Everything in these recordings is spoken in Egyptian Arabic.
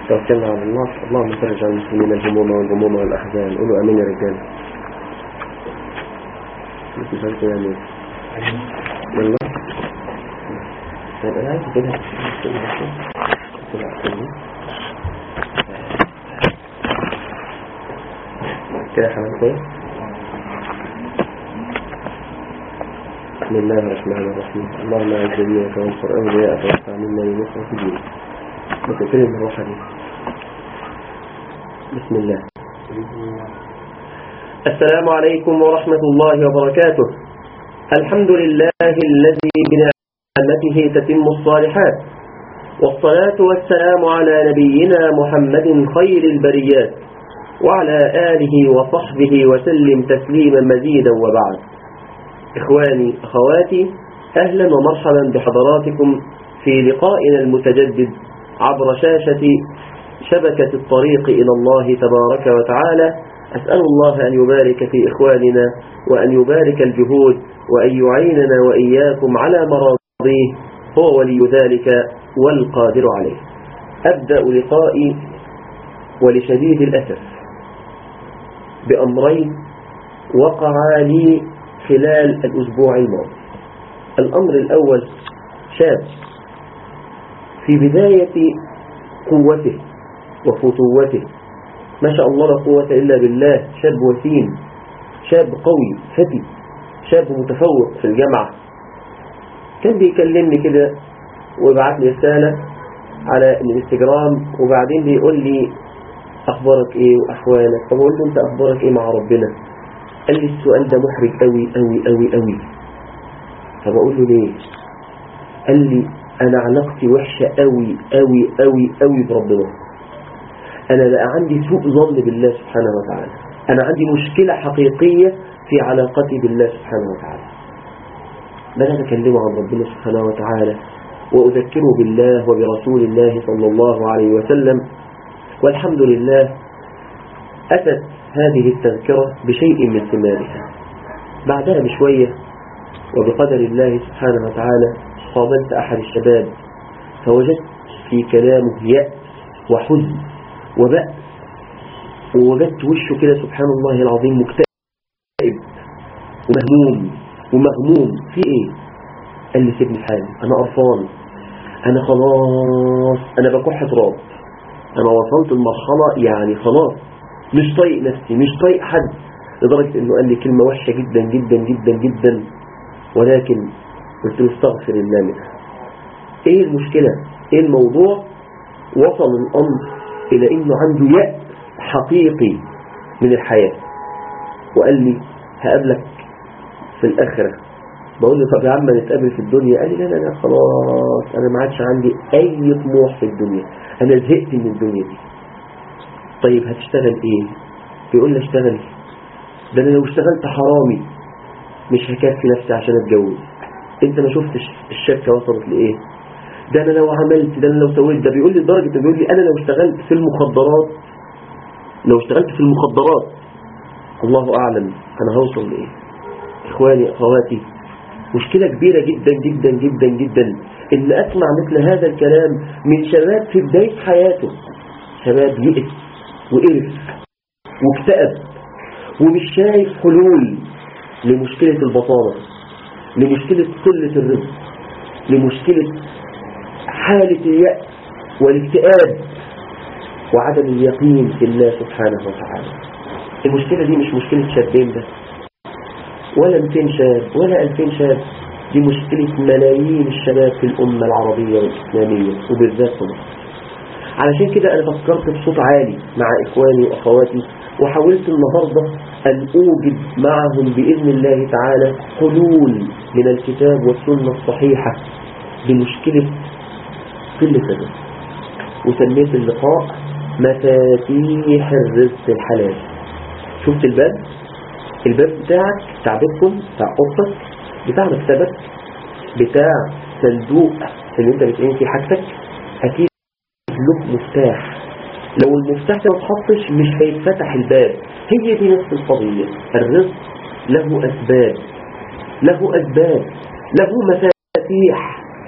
توكلنا على الله اللهم فرج عن المسلمين الهموم والغموم والأحزان قولوا أمين يا رجال انتوا فهمتوا يعني ايه؟ يلا طيب أنا عايز كده كده أحسن. كده يا حمام كويس بسم الله الرحمن الرحيم اللهم اعز دينك وانصر اولياءك وادفع منا لنصرة دينك وتكرم الروح دي بسم الله السلام عليكم ورحمة الله وبركاته الحمد لله الذي بنعمته تتم الصالحات والصلاة والسلام على نبينا محمد خير البريات وعلى آله وصحبه وسلم تسليما مزيدا وبعد إخواني أخواتي أهلا ومرحبا بحضراتكم في لقائنا المتجدد عبر شاشة شبكة الطريق إلى الله تبارك وتعالى أسأل الله أن يبارك في إخواننا وأن يبارك الجهود وأن يعيننا وإياكم على مراضيه هو ولي ذلك والقادر عليه أبدأ لقائي ولشديد الأسف بأمرين وقعا لي خلال الأسبوع الماضي الأمر الأول شاب في بداية قوته وفتوته ما شاء الله لا قوة إلا بالله شاب وسيم شاب قوي فتي شاب متفوق في الجامعة كان بيكلمني كده ويبعت لي رسالة على الانستجرام وبعدين بيقول لي أخبارك إيه وأحوالك فبقول له أنت أخبارك إيه مع ربنا قال لي السؤال ده محرج قوي قوي قوي قوي فبقول له ليه قال لي أنا علاقتي وحشة قوي قوي قوي قوي بربنا أنا بقى عندي سوء ظن بالله سبحانه وتعالى أنا عندي مشكلة حقيقية في علاقتي بالله سبحانه وتعالى بدأت أكلمه عن ربنا سبحانه وتعالى وأذكره بالله وبرسول الله صلى الله عليه وسلم والحمد لله أتت هذه التذكرة بشيء من ثمارها بعدها بشوية وبقدر الله سبحانه وتعالى قابلت أحد الشباب فوجدت في كلامه يأس وحزن وبأس ووجدت وشه كده سبحان الله العظيم مكتئب ومهموم ومغموم في ايه قال لي سيبني حالي انا قرفان انا خلاص انا بكح تراب انا وصلت المرحلة يعني خلاص مش طايق نفسي مش طايق حد لدرجة انه قال لي كلمة وحشة جدا جدا جدا جدا ولكن قلت له استغفر الله منها ايه المشكلة ايه الموضوع وصل الامر الى انه عنده يأس حقيقي من الحياة وقال لي هقابلك في الاخرة بقول له طب يا عم نتقابل في الدنيا قال لي لا لا لا خلاص انا ما عادش عندي اي طموح في الدنيا انا زهقت من الدنيا دي طيب هتشتغل ايه بيقول لي اشتغل ده انا لو اشتغلت حرامي مش هكفي نفسي عشان اتجوز انت ما شفتش الشركة وصلت لايه ده انا لو عملت ده انا لو سويت ده بيقول لي لدرجة بيقول لي انا لو اشتغلت في المخدرات لو اشتغلت في المخدرات الله اعلم انا هوصل لايه اخواني اخواتي مشكلة كبيرة جدا جدا جدا جدا ان اسمع مثل هذا الكلام من شباب في بداية حياته شباب يئس وقرف واكتئب ومش شايف حلول لمشكلة البطالة لمشكلة قلة الرزق لمشكلة حالة اليأس والاكتئاب وعدم اليقين في الله سبحانه وتعالى المشكلة دي مش مشكلة شابين بس ولا 200 شاب ولا 2000 شاب دي مشكلة ملايين الشباب في الأمة العربية والإسلامية وبالذات في مصر علشان كده أنا فكرت بصوت عالي مع إخواني وأخواتي وحاولت النهاردة أن أوجد معهم بإذن الله تعالى حلول من الكتاب والسنة الصحيحة لمشكلة كل سنة وسميت اللقاء مفاتيح الرزق الحلال شفت الباب الباب بتاعك بتاع بيتكم بتاع اوضتك بتاع مكتبك بتاع صندوق اللي انت بتعين فيه حاجتك اكيد له مفتاح لو المفتاح ده ما اتحطش مش هيتفتح الباب هي دي نفس القضية الرزق له أسباب له أسباب له مفاتيح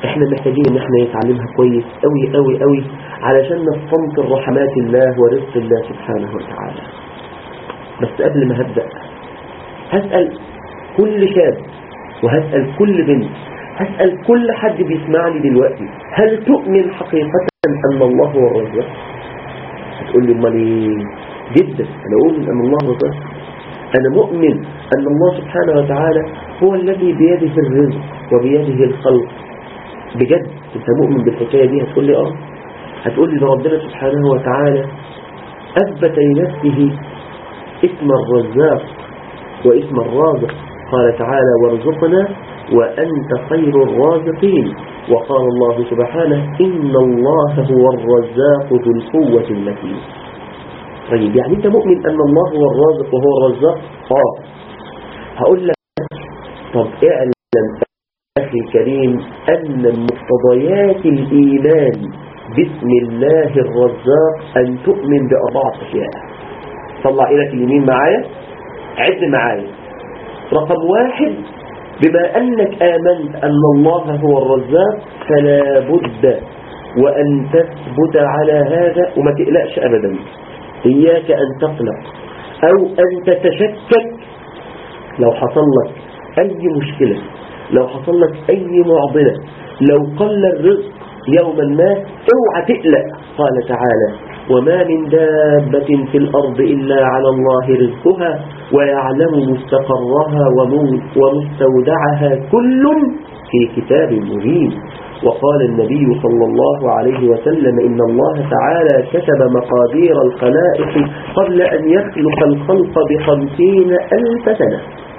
احنا محتاجين ان احنا نتعلمها كويس قوي قوي قوي علشان نستنطر رحمات الله ورزق الله سبحانه وتعالى بس قبل ما هبدأ هسأل كل شاب وهسأل كل بنت هسأل كل حد بيسمعني دلوقتي هل تؤمن حقيقة أن الله هو الرزاق هتقول لي امال ايه جدا انا اؤمن ان الله هو الرزاق انا مؤمن ان الله سبحانه وتعالى هو الذي بيده الرزق وبيده الخلق بجد انت مؤمن بالحكاية دي هتقول لي اه هتقول لي ده ربنا سبحانه وتعالى اثبت لنفسه اسم الرزاق واسم الرازق قال تعالى وارزقنا وأنت خير الرازقين وقال الله سبحانه إن الله هو الرزاق ذو القوة المتين طيب يعني أنت مؤمن أن الله هو الرازق وهو الرزاق آه هقول لك طب اعلم أخي الكريم أن من مقتضيات الإيمان باسم الله الرزاق أن تؤمن بأربعة أشياء طلع إليك اليمين معايا عد معايا رقم واحد بما أنك آمنت أن الله هو الرزاق فلا بد وأن تثبت على هذا وما تقلقش أبدا إياك أن تقلق أو أن تتشكك لو حصل لك أي مشكلة لو حصل لك أي معضلة لو قل الرزق يوما ما اوعى تقلق قال تعالى وما من دابة في الأرض إلا على الله رزقها ويعلم مستقرها ومستودعها كل في كتاب مبين وقال النبي صلى الله عليه وسلم إن الله تعالى كتب مقادير الخلائق قبل أن يخلق الخلق بخمسين ألف سنة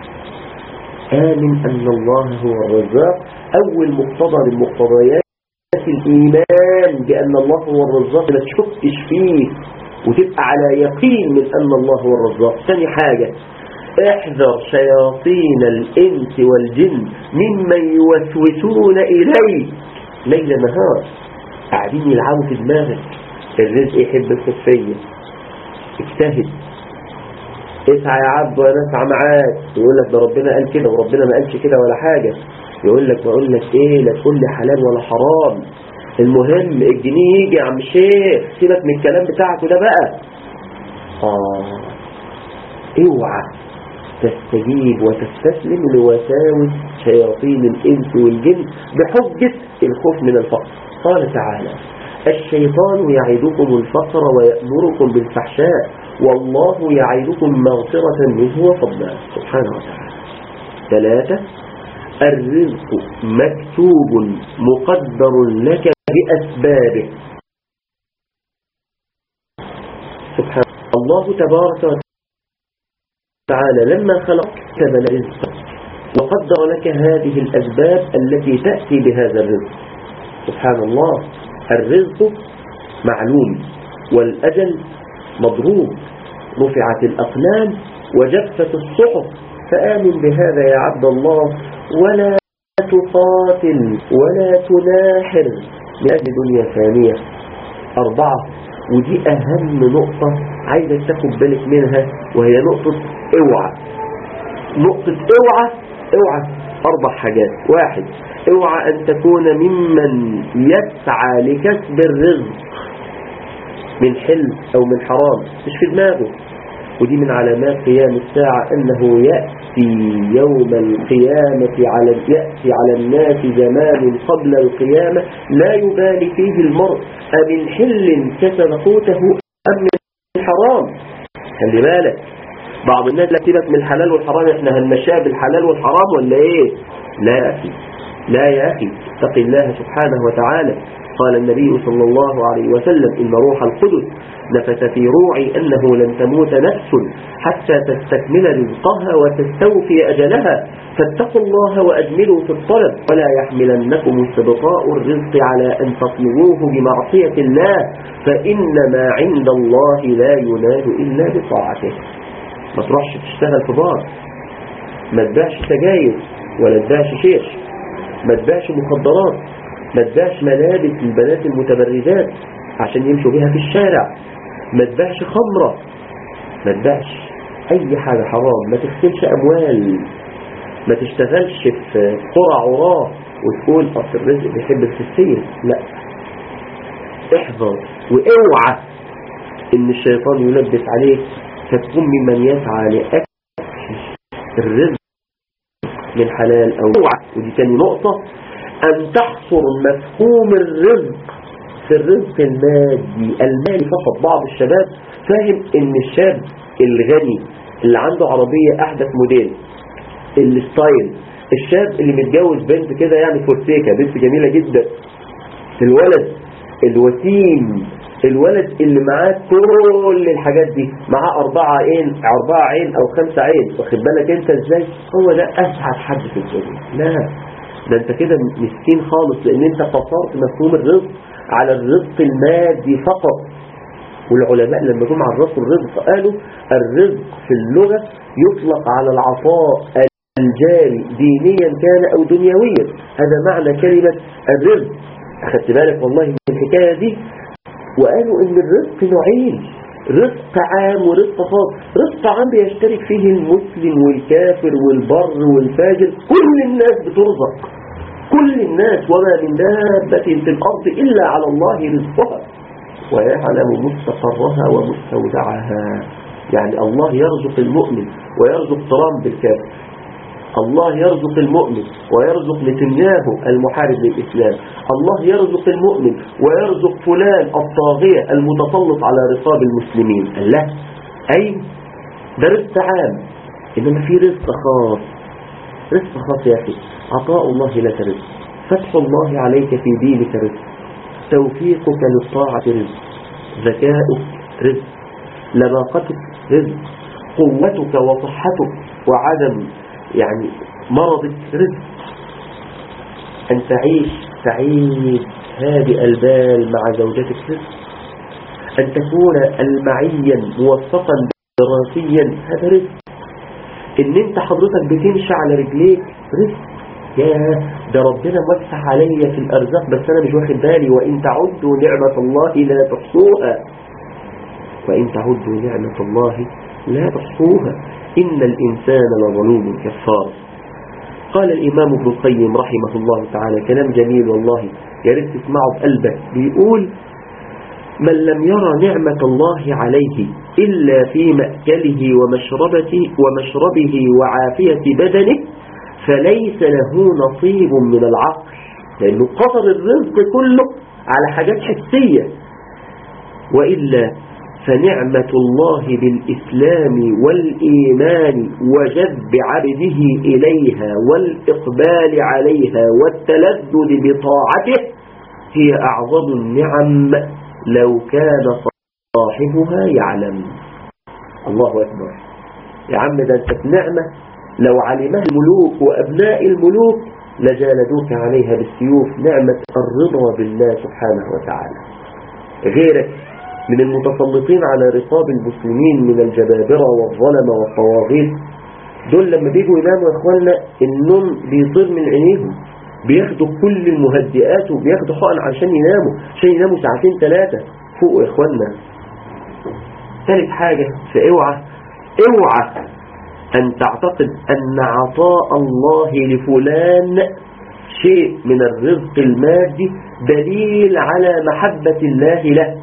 آمن أن الله هو الرزاق أول مقتضى من مقتضيات الإيمان بأن الله هو الرزاق لا تشكش فيه وتبقى على يقين من أن الله هو الرزاق ثاني حاجة احذر شياطين الإنس والجن ممن يوسوسون إليك ليل نهار قاعدين يلعبوا في دماغك الرزق يحب الخفية اجتهد اسعى يا عبد وانا اسعى معاك يقول لك ده ربنا قال كده وربنا ما قالش كده ولا حاجة يقول لك بقول لك ايه لا تقول لي حلال ولا حرام المهم الجنيه يجي يا عم الشيخ سيبك من الكلام بتاعته ده بقى اه اوعى تستجيب وتستسلم لوساوس شياطين الإنس والجن بحجة الخوف من الفقر قال تعالى الشيطان يعدكم الفقر ويأمركم بالفحشاء والله يعدكم مغفرة منه وفضلا سبحانه وتعالى ثلاثة الرزق مكتوب مقدر لك بأسبابه سبحان الله تبارك وتعالى لما خلق كتب الرزق وقدر لك هذه الأسباب التي تأتي بهذا الرزق سبحان الله الرزق معلوم والأجل مضروب رفعت الأقلام وجفت الصحف فآمن بهذا يا عبد الله ولا تقاتل ولا تناحر من أجل دنيا ثانية أربعة ودي أهم نقطة عايزك تاخد بالك منها وهي نقطة اوعى نقطة اوعى اوعى أربع حاجات واحد اوعى أن تكون ممن يسعى لكسب الرزق من حلم أو من حرام مش في دماغه ودي من علامات قيام الساعة أنه يأتي يوم القيامة على يأتي على الناس زمان قبل القيامة لا يبالي فيه المرء أمن حل كسب قوته أم من حرام خلي بالك بعض الناس لا تبك من الحلال والحرام احنا هنمشيها بالحلال والحرام ولا ايه لا يا أخي لا يا أخي اتق الله سبحانه وتعالى قال النبي صلى الله عليه وسلم إن روح القدس نفس في روعي أنه لن تموت نفس حتى تستكمل رزقها وتستوفي أجلها فاتقوا الله وأجملوا في الطلب ولا يحملنكم استبطاء الرزق على أن تطلبوه بمعصية الله فإنما عند الله لا ينال إلا بطاعته ما تروحش تشتغل في بار ما تبيعش سجاير ولا تبيعش شيش ما تبيعش مخدرات ما تبيعش ملابس البنات المتبرجات عشان يمشوا بيها في الشارع ما تبيعش خمرة ما تبيعش اي حاجة حرام ما تغسلش اموال ما تشتغلش في قرى عراه وتقول اصل الرزق بيحب الخسية لا احذر واوعى ان الشيطان يلبس عليك فتكون ممن يسعى لأكل الرزق من حلال او اوعى ودي تاني نقطة ان تحصر مفهوم الرزق في الرزق المادي المالي فقط بعض الشباب فاهم ان الشاب الغني اللي عنده عربية احدث موديل الستايل الشاب اللي متجوز بنت كده يعني فورتيكا بنت جميلة جدا الولد الوسيم الولد اللي معاه كل الحاجات دي معاه أربعة عين أربعة عين أو خمسة عين واخد بالك أنت إزاي هو ده أسعد حد في الدنيا لا ده أنت كده مسكين خالص لأن أنت قصرت مفهوم الرزق على الرزق المادي فقط والعلماء لما جم عرفوا الرزق قالوا الرزق في اللغة يطلق على العطاء الجاري دينيا كان أو دنيويا هذا معنى كلمة الرزق أخذت بالك والله من الحكاية دي وقالوا ان الرزق نوعين رزق عام ورزق خاص رزق عام بيشترك فيه المسلم والكافر والبر والفاجر كل الناس بترزق كل الناس وما من دابة في الأرض إلا على الله رزقها ويعلم مستقرها ومستودعها يعني الله يرزق المؤمن ويرزق ترامب الكافر الله يرزق المؤمن ويرزق نتنياهو المحارب للإسلام الله يرزق المؤمن ويرزق فلان الطاغية المتسلط على رقاب المسلمين الله أي ده رزق عام إنما في رزق خاص رزق خاص يا أخي عطاء الله لك رزق فتح الله عليك في دينك رزق توفيقك للطاعة رزق ذكاؤك رزق لباقتك رزق قوتك وصحتك وعدم يعني مرضك رزق أن تعيش سعيد هادئ البال مع زوجتك رزق أن تكون المعيا موفقا دراسيا هذا رزق ان انت حضرتك بتمشي على رجليك رزق يا ده ربنا موسع عليا في الارزاق بس انا مش واخد بالي وان تعدوا نعمة الله لا تحصوها وان تعدوا نعمة الله لا تحصوها إن الإنسان لظلوم كفار قال الإمام ابن القيم رحمه الله تعالى كلام جميل والله يا ريت تسمعه بقلبك بيقول من لم يرى نعمة الله عليه إلا في مأكله ومشربته ومشربه وعافية بدنه فليس له نصيب من العقل لأنه قصر الرزق كله على حاجات حسية وإلا فنعمة الله بالإسلام والإيمان وجذب عبده إليها والإقبال عليها والتلذذ بطاعته هي أعظم النعم لو كان صاحبها يعلم الله أكبر يا عم ده أنت في نعمة لو علمها الملوك وأبناء الملوك لجالدوك عليها بالسيوف نعمة الرضا بالله سبحانه وتعالى غيرك من المتسلطين على رقاب المسلمين من الجبابرة والظلمة والطواغيت دول لما بيجوا يناموا يا اخوانا النوم بيطير من عينيهم بياخدوا كل المهدئات وبياخدوا حقن عشان يناموا عشان يناموا ساعتين ثلاثة فوق يا اخوانا ثالث حاجة فاوعى اوعى ان تعتقد ان عطاء الله لفلان شيء من الرزق المادي دليل على محبة الله له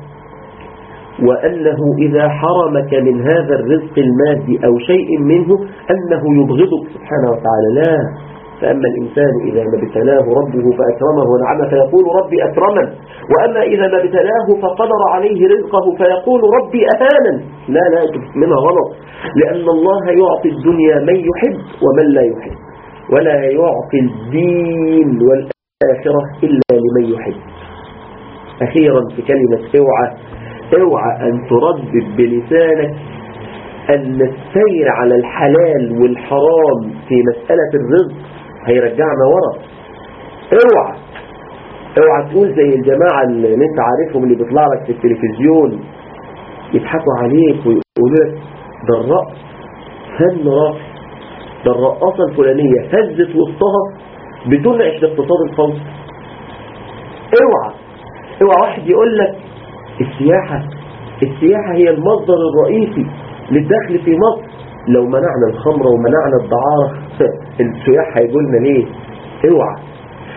وأنه إذا حرمك من هذا الرزق المادي أو شيء منه أنه يبغضك سبحانه وتعالى لا فأما الإنسان إذا ما ابتلاه ربه فأكرمه ونعمه فيقول ربي أكرمن وأما إذا ما ابتلاه فقدر عليه رزقه فيقول ربي أهانا لا لا منها غلط لأن الله يعطي الدنيا من يحب ومن لا يحب ولا يعطي الدين والآخرة إلا لمن يحب أخيرا في كلمة اوعى اوعى أن تردد بلسانك أن السير على الحلال والحرام في مسألة الرزق هيرجعنا ورا اوعى اوعى تقول زي الجماعة اللي انت عارفهم اللي بيطلع لك في التلفزيون يضحكوا عليك ويقولوا لك ده الرقص فن رقص ده الرقاصة الفلانية هزت وسطها بتنعش الاقتصاد الفوضى اوعى اوعى واحد يقول لك السياحة السياحة هي المصدر الرئيسي للدخل في مصر لو منعنا الخمر ومنعنا الدعارة السياح هيقولنا ليه اوعى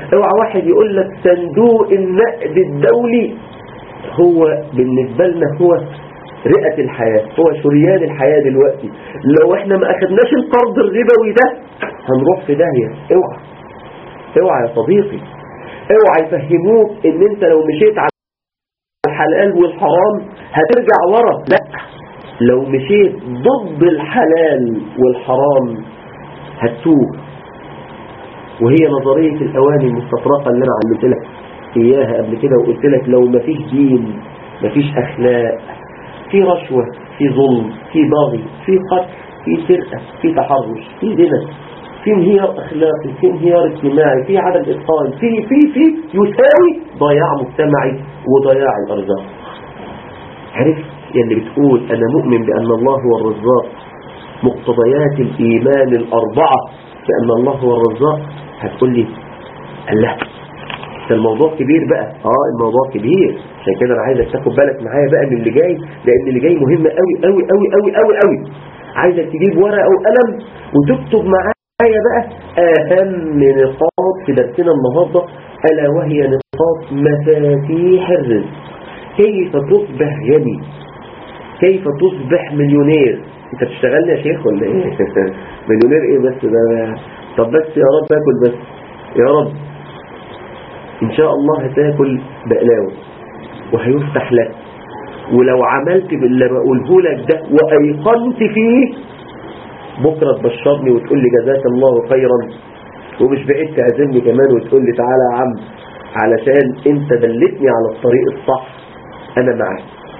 اوعى واحد يقول لك صندوق النقد الدولي هو بالنسبة لنا هو رئة الحياة هو شريان الحياة دلوقتي لو احنا ما اخدناش القرض الربوي ده هنروح في داهية اوعى اوعى يا صديقي اوعى يفهموك ان انت لو مشيت على الحلال والحرام هترجع ورا لا لو مشيت ضد الحلال والحرام هتتوه وهي نظرية الأواني المستطرقة اللي أنا علمت لك إياها قبل كده وقلت لك لو مفيش دين مفيش أخلاق في رشوة في ظلم في باغي في قتل في سرقة في تحرش في زنا في انهيار أخلاقي في انهيار اجتماعي في عدم إتقان في في في يساوي ضياع مجتمعي وضياع الأرزاق عرفت يلي بتقول أنا مؤمن بأن الله هو الرزاق مقتضيات الإيمان الأربعة بأن الله هو الرزاق هتقول لي الله ده الموضوع كبير بقى اه الموضوع كبير عشان كده انا عايزك تاخد بالك معايا بقى من اللي جاي لان اللي جاي مهم قوي قوي قوي قوي قوي قوي عايزك تجيب ورقه وقلم وتكتب معايا بقى اهم نقاط في درسنا النهارده الا وهي نقاط مفاتيح الرزق كيف تصبح غني كيف تصبح مليونير انت بتشتغلني يا شيخ ولا ايه مليونير ايه بس ده طب بس يا رب اكل بس يا رب ان شاء الله هتاكل بقلاوه وهيفتح لك ولو عملت باللي بقوله لك ده وايقنت فيه بكره تبشرني وتقول لي جزاك الله خيرا ومش بعيد تعزمني كمان وتقول لي تعالى يا عم علشان انت دلتني على الطريق الصح انا معاك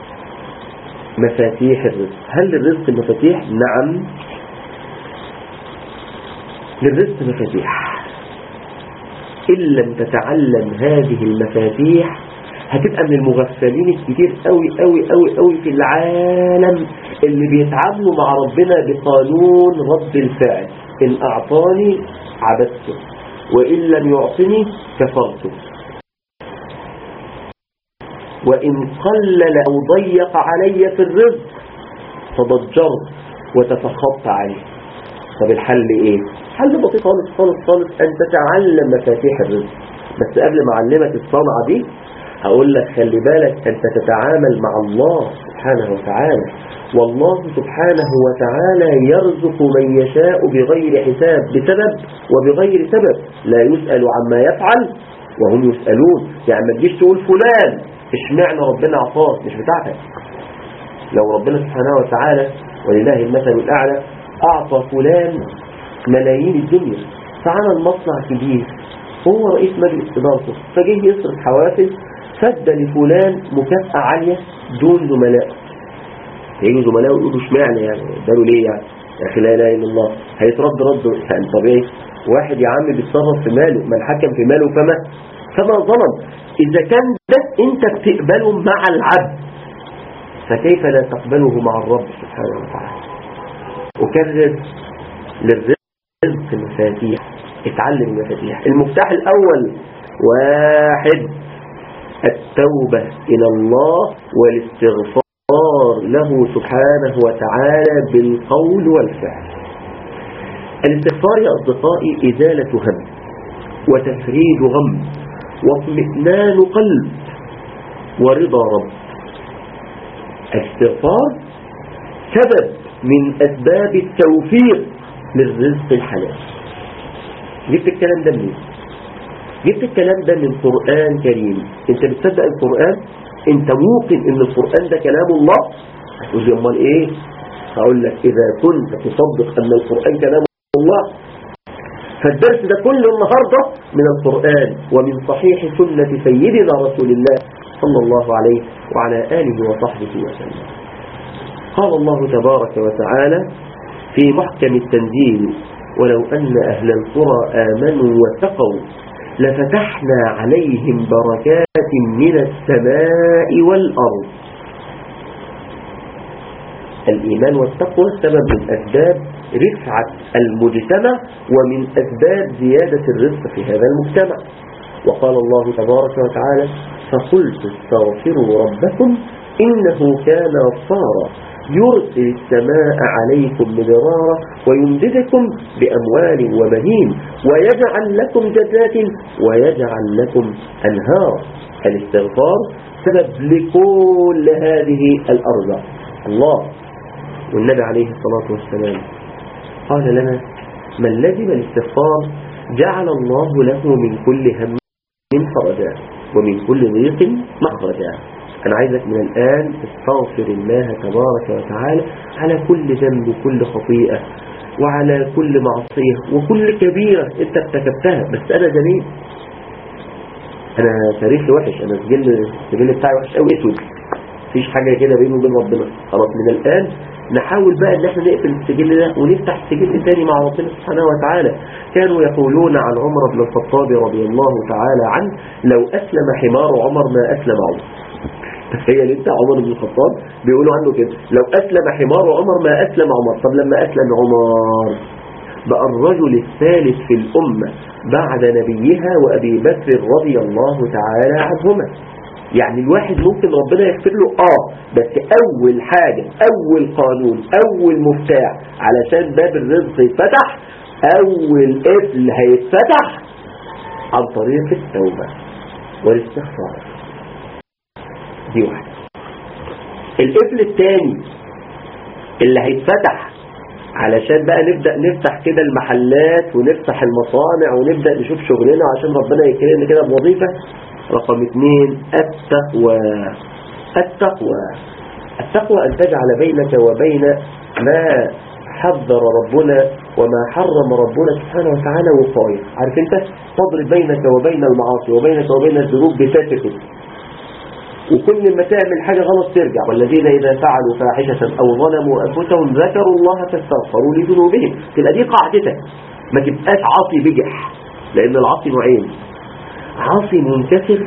مفاتيح الرزق هل للرزق مفاتيح نعم للرزق مفاتيح إن لم تتعلم هذه المفاتيح هتبقى من المغفلين الكتير قوي قوي قوي قوي في العالم اللي بيتعاملوا مع ربنا بقانون رد الفعل إن أعطاني عبدته وإن لم يعطني كفرته وإن قلل أو ضيق علي في الرزق فضجرت وتفخطت عليه طب الحل ايه حل بسيط خالص خالص خالص ان تتعلم مفاتيح الرزق بس قبل ما اعلمك الصنعة دي هقول لك خلي بالك انت تتعامل مع الله سبحانه وتعالى والله سبحانه وتعالى يرزق من يشاء بغير حساب بسبب وبغير سبب لا يسأل عما يفعل وهم يسألون يعني ما تجيش تقول فلان اشمعنى ربنا عطاك مش بتاعتك لو ربنا سبحانه وتعالى ولله المثل الأعلى أعطى فلان ملايين الدنيا فعمل مصنع كبير هو رئيس مجلس إدارته فجه يصرف حوافز فد لفلان مكافأة عالية دون زملائه هيجوا زملائه يقولوا اشمعنى يعني اداله ليه يعني يا أخي لا إله إلا الله هيترد رد يعني طبيعي واحد يا عم بيتصرف في ماله من حكم في ماله فما فما ظلم إذا كان ده أنت بتقبله مع العبد فكيف لا تقبله مع الرب سبحانه وتعالى أكرر للرزق مفاتيح اتعلم المفاتيح المفتاح الأول واحد التوبة إلى الله والاستغفار له سبحانه وتعالى بالقول والفعل الاستغفار يا أصدقائي إزالة هم وتفريج غم واطمئنان قلب ورضا رب الاستغفار سبب من أسباب التوفيق للرزق الحلال جبت الكلام ده منين جبت الكلام ده من قرآن كريم انت بتصدق القرآن انت موقن ان القرآن ده كلام الله هتقول لي امال ايه هقول لك اذا كنت تصدق ان القرآن كلام الله فالدرس ده كله النهاردة من القرآن ومن صحيح سنة سيدنا رسول الله صلى الله عليه وعلى آله وصحبه وسلم قال الله تبارك وتعالى في محكم التنزيل ولو أن أهل القرى آمنوا واتقوا لفتحنا عليهم بركات من السماء والأرض الإيمان والتقوى سبب من أسباب رفعة المجتمع ومن أسباب زيادة الرزق في هذا المجتمع وقال الله تبارك وتعالى فقلت استغفروا ربكم إنه كان غفارا يرسل السماء عليكم مدرارا ويمددكم بأموال وبنين ويجعل لكم جنات ويجعل لكم أنهار الاستغفار سبب لكل هذه الأرض الله والنبي عليه الصلاة والسلام قال لنا من لزم الاستغفار جعل الله له من كل هم فرجا ومن كل ضيق مخرجا أنا عايزك من الآن تستغفر الله تبارك وتعالى على كل ذنب وكل خطيئة وعلى كل معصية وكل كبيرة انت ارتكبتها بس أنا جميل أنا تاريخي وحش أنا السجل السجل بتاعي وحش قوي اسود مفيش حاجة كده بينه وبين ربنا خلاص من الآن نحاول بقى ان احنا نقفل السجل ده ونفتح السجل تاني مع ربنا سبحانه وتعالى كانوا يقولون عن عمر بن الخطاب رضي الله تعالى عنه لو أسلم حمار عمر ما أسلم عمر تخيل انت عمر بن الخطاب بيقولوا عنه كده لو أسلم حمار عمر ما أسلم عمر طب لما أسلم عمر بقى الرجل الثالث في الأمة بعد نبيها وأبي بكر رضي الله تعالى عنهما يعني الواحد ممكن ربنا يغفر له اه بس اول حاجة اول قانون اول مفتاح علشان باب الرزق يتفتح اول قفل هيتفتح عن طريق التوبة والاستغفار دي واحدة القفل الثاني اللي هيتفتح علشان بقى نبدأ نفتح كده المحلات ونفتح المصانع ونبدأ نشوف شغلنا عشان ربنا يكرمنا كده بوظيفة رقم اثنين التقوى التقوى التقوى أن تجعل بينك وبين ما حذر ربنا وما حرم ربنا سبحانه وتعالى وقاية عارف انت تضرب بينك وبين المعاصي وبينك وبين الذنوب بساتك وكل ما تعمل حاجة غلط ترجع والذين إذا فعلوا فاحشة أو ظلموا أنفسهم ذكروا الله فاستغفروا لذنوبهم تبقى دي قاعدتك ما تبقاش عاصي بجح لأن العاصي نوعين عاصي منكسر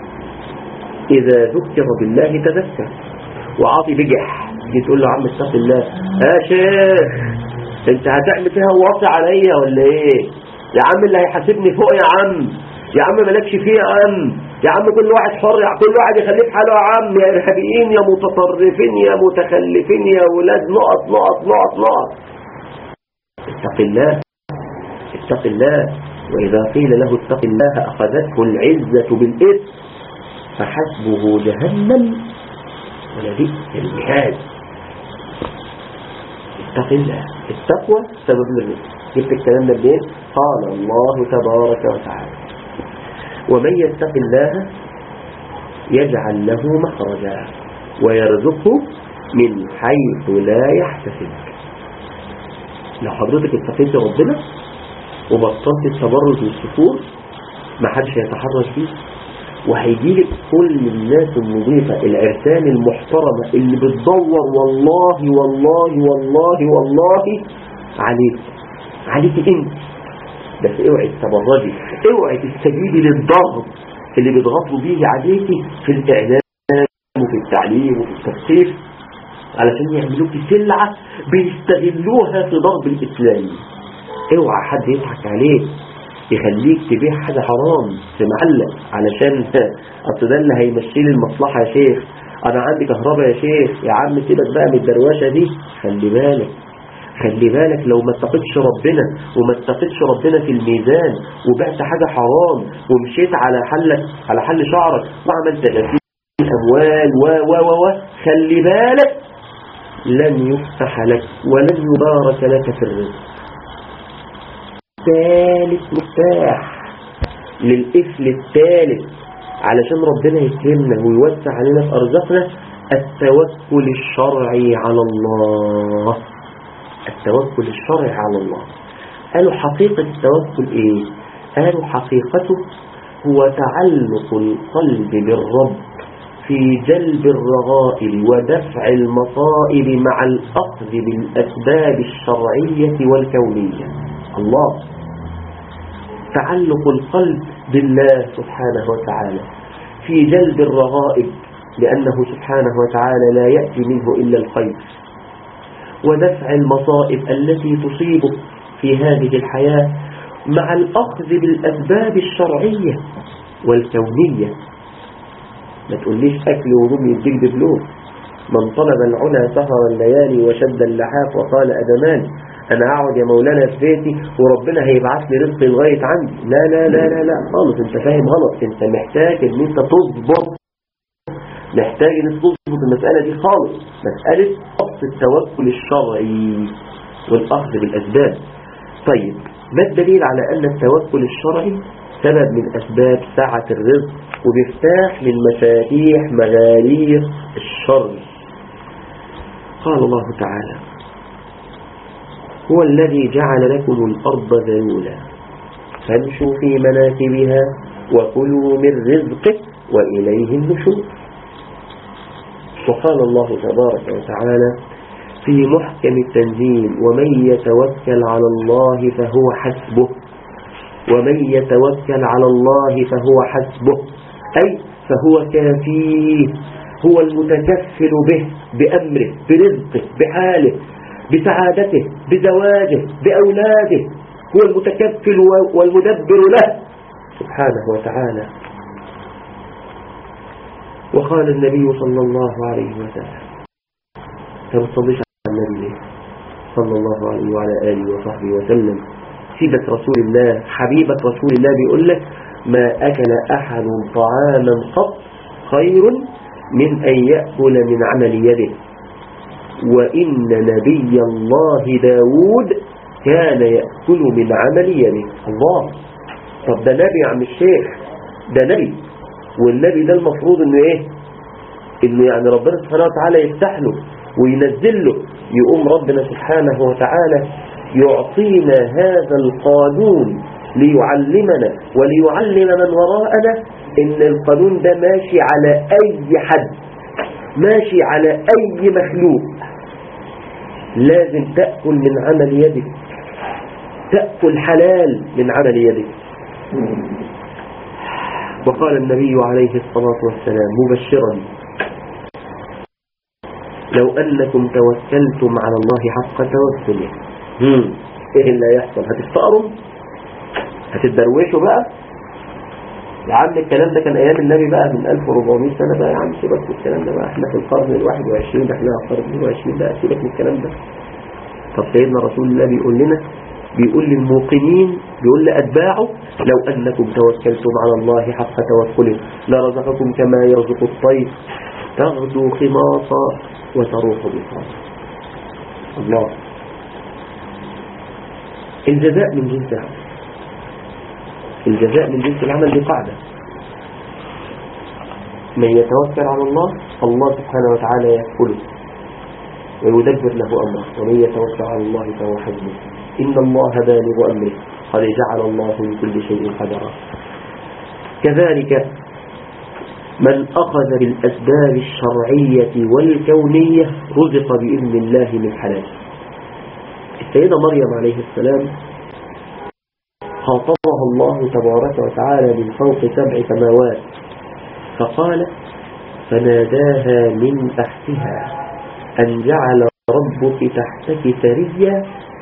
إذا ذكر بالله تذكر وعاصي بجح تيجي تقول له عم اتق الله يا شيخ انت هتعمل فيها واطي عليا ولا ايه يا عم اللي هيحاسبني فوق يا عم يا عم مالكش فيه يا عم يا عم كل واحد حر يا كل واحد يخليه في حاله يا عم يا ارهابيين يا متطرفين يا متخلفين يا ولاد نقط نقط نقط نقط اتق الله اتق الله وإذا قيل له اتق الله أخذته العزة بالإثم فحسبه جهنم ولبئس المهاد اتق الله التقوى سبب للرزق جبت الكلام ده منين قال الله تبارك وتعالى ومن يتق الله يجعل له مخرجا ويرزقه من حيث لا يحتسب لو حضرتك اتقيت ربنا وبطلت التبرج والسفور ما حدش هيتحرش فيه وهيجي لك كل الناس النظيفة العرسان المحترمة اللي بتدور والله والله والله والله عليك عليك انت بس اوعي تتبرجي اوعي تستجيبي للضغط اللي بيضغطوا بيه عليكي في الاعلام وفي التعليم وفي التثقيف علشان يعملوك سلعة بيستغلوها في ضرب الإسلام اوعى حد يضحك عليك يخليك تبيع حاجة حرام في معلق علشان اصل ده اللي هيمشي لي المصلحة يا شيخ انا عندي كهرباء يا شيخ يا عم سيبك بقى من الدرواشة دي خلي بالك خلي بالك لو ما اتقتش ربنا وما اتقتش ربنا في الميزان وبعت حاجة حرام ومشيت على حلك على حل شعرك وعملت غسيل اموال و و و و خلي بالك لن يفتح لك ولن يبارك لك في الرزق ثالث مفتاح للقفل الثالث علشان ربنا يكرمنا ويوسع علينا في أرزاقنا التوكل الشرعي على الله التوكل الشرعي على الله قالوا حقيقة التوكل ايه قالوا حقيقته هو تعلق القلب بالرب في جلب الرغائب ودفع المصائب مع الأخذ بالأسباب الشرعية والكونية الله تعلق القلب بالله سبحانه وتعالى في جلب الرغائب لأنه سبحانه وتعالى لا يأتي منه إلا الخير ودفع المصائب التي تصيبك في هذه الحياة مع الأخذ بالأسباب الشرعية والكونية ما تقوليش أكل ونوم يديك دبلوم من طلب العلا سهر الليالي وشد اللحاف وقال أدمان أنا أقعد يا مولانا في بيتي وربنا هيبعث لي رزق لغاية عندي لا لا لا لا لا خالص أنت فاهم غلط أنت محتاج أن أنت تظبط محتاج أن أنت تظبط المسألة دي خالص مسألة ضبط التوكل الشرعي والأخذ بالأسباب طيب ما الدليل على أن التوكل الشرعي سبب من أسباب سعة الرزق ومفتاح من مفاتيح مغاليق الشر قال الله تعالى هو الذي جعل لكم الأرض ذلولا فامشوا في مناكبها وكلوا من رزقه وإليه النشور وقال الله تبارك وتعالى في محكم التنزيل ومن يتوكل على الله فهو حسبه ومن يتوكل على الله فهو حسبه أي فهو كافيه هو المتكفل به بأمره برزقه بحاله بسعادته بزواجه بأولاده هو المتكفل والمدبر له سبحانه وتعالى وقال النبي صلى الله عليه وسلم كما صليش على النبي صلى الله عليه وعلى آله وصحبه وسلم سيدة رسول الله حبيبة رسول الله بيقول لك ما أكل أحد طعاما قط خير من أن يأكل من عمل يده وإن نبي الله داود كان يأكل من عمل يده الله طب ده نبي يا عم الشيخ ده نبي والنبي ده المفروض انه ايه انه يعني ربنا سبحانه وتعالى يفتح له وينزل له يقوم ربنا سبحانه وتعالى يعطينا هذا القانون ليعلمنا وليعلم من وراءنا ان القانون ده ماشي على اي حد ماشي على اي مخلوق لازم تأكل من عمل يدك تأكل حلال من عمل يدك وقال النبي عليه الصلاة والسلام مبشرا لو أنكم توكلتم على الله حق توكله ايه اللي هيحصل هتفتقروا هتتدروشوا بقى يا عم الكلام ده كان ايام النبي بقى من 1400 سنة بقى يا عم سيبك من الكلام ده بقى احنا في القرن ال 21 احنا في القرن ال 22 بقى سيبك من الكلام ده طب سيدنا رسول الله بيقول لنا بيقول للموقنين بيقول لأتباعه لو أنكم توكلتم على الله حق توكله لرزقكم كما يرزق الطير تغدو خماصا وتروح بطاصا الله الجزاء من جنس العمل الجزاء من جنس العمل دي قاعدة من يتوكل على الله الله سبحانه وتعالى يكفله ويدبر له أمره ومن يتوكل على الله فهو حسبه إن الله بالغ أمره قد جعل الله من كل شيء قدرا كذلك من أخذ بالأسباب الشرعية والكونية رزق بإذن الله من حلال السيدة مريم عليه السلام خاطبها الله تبارك وتعالى من فوق سبع سماوات فقال فناداها من تحتها أن جعل ربك تحتك سريا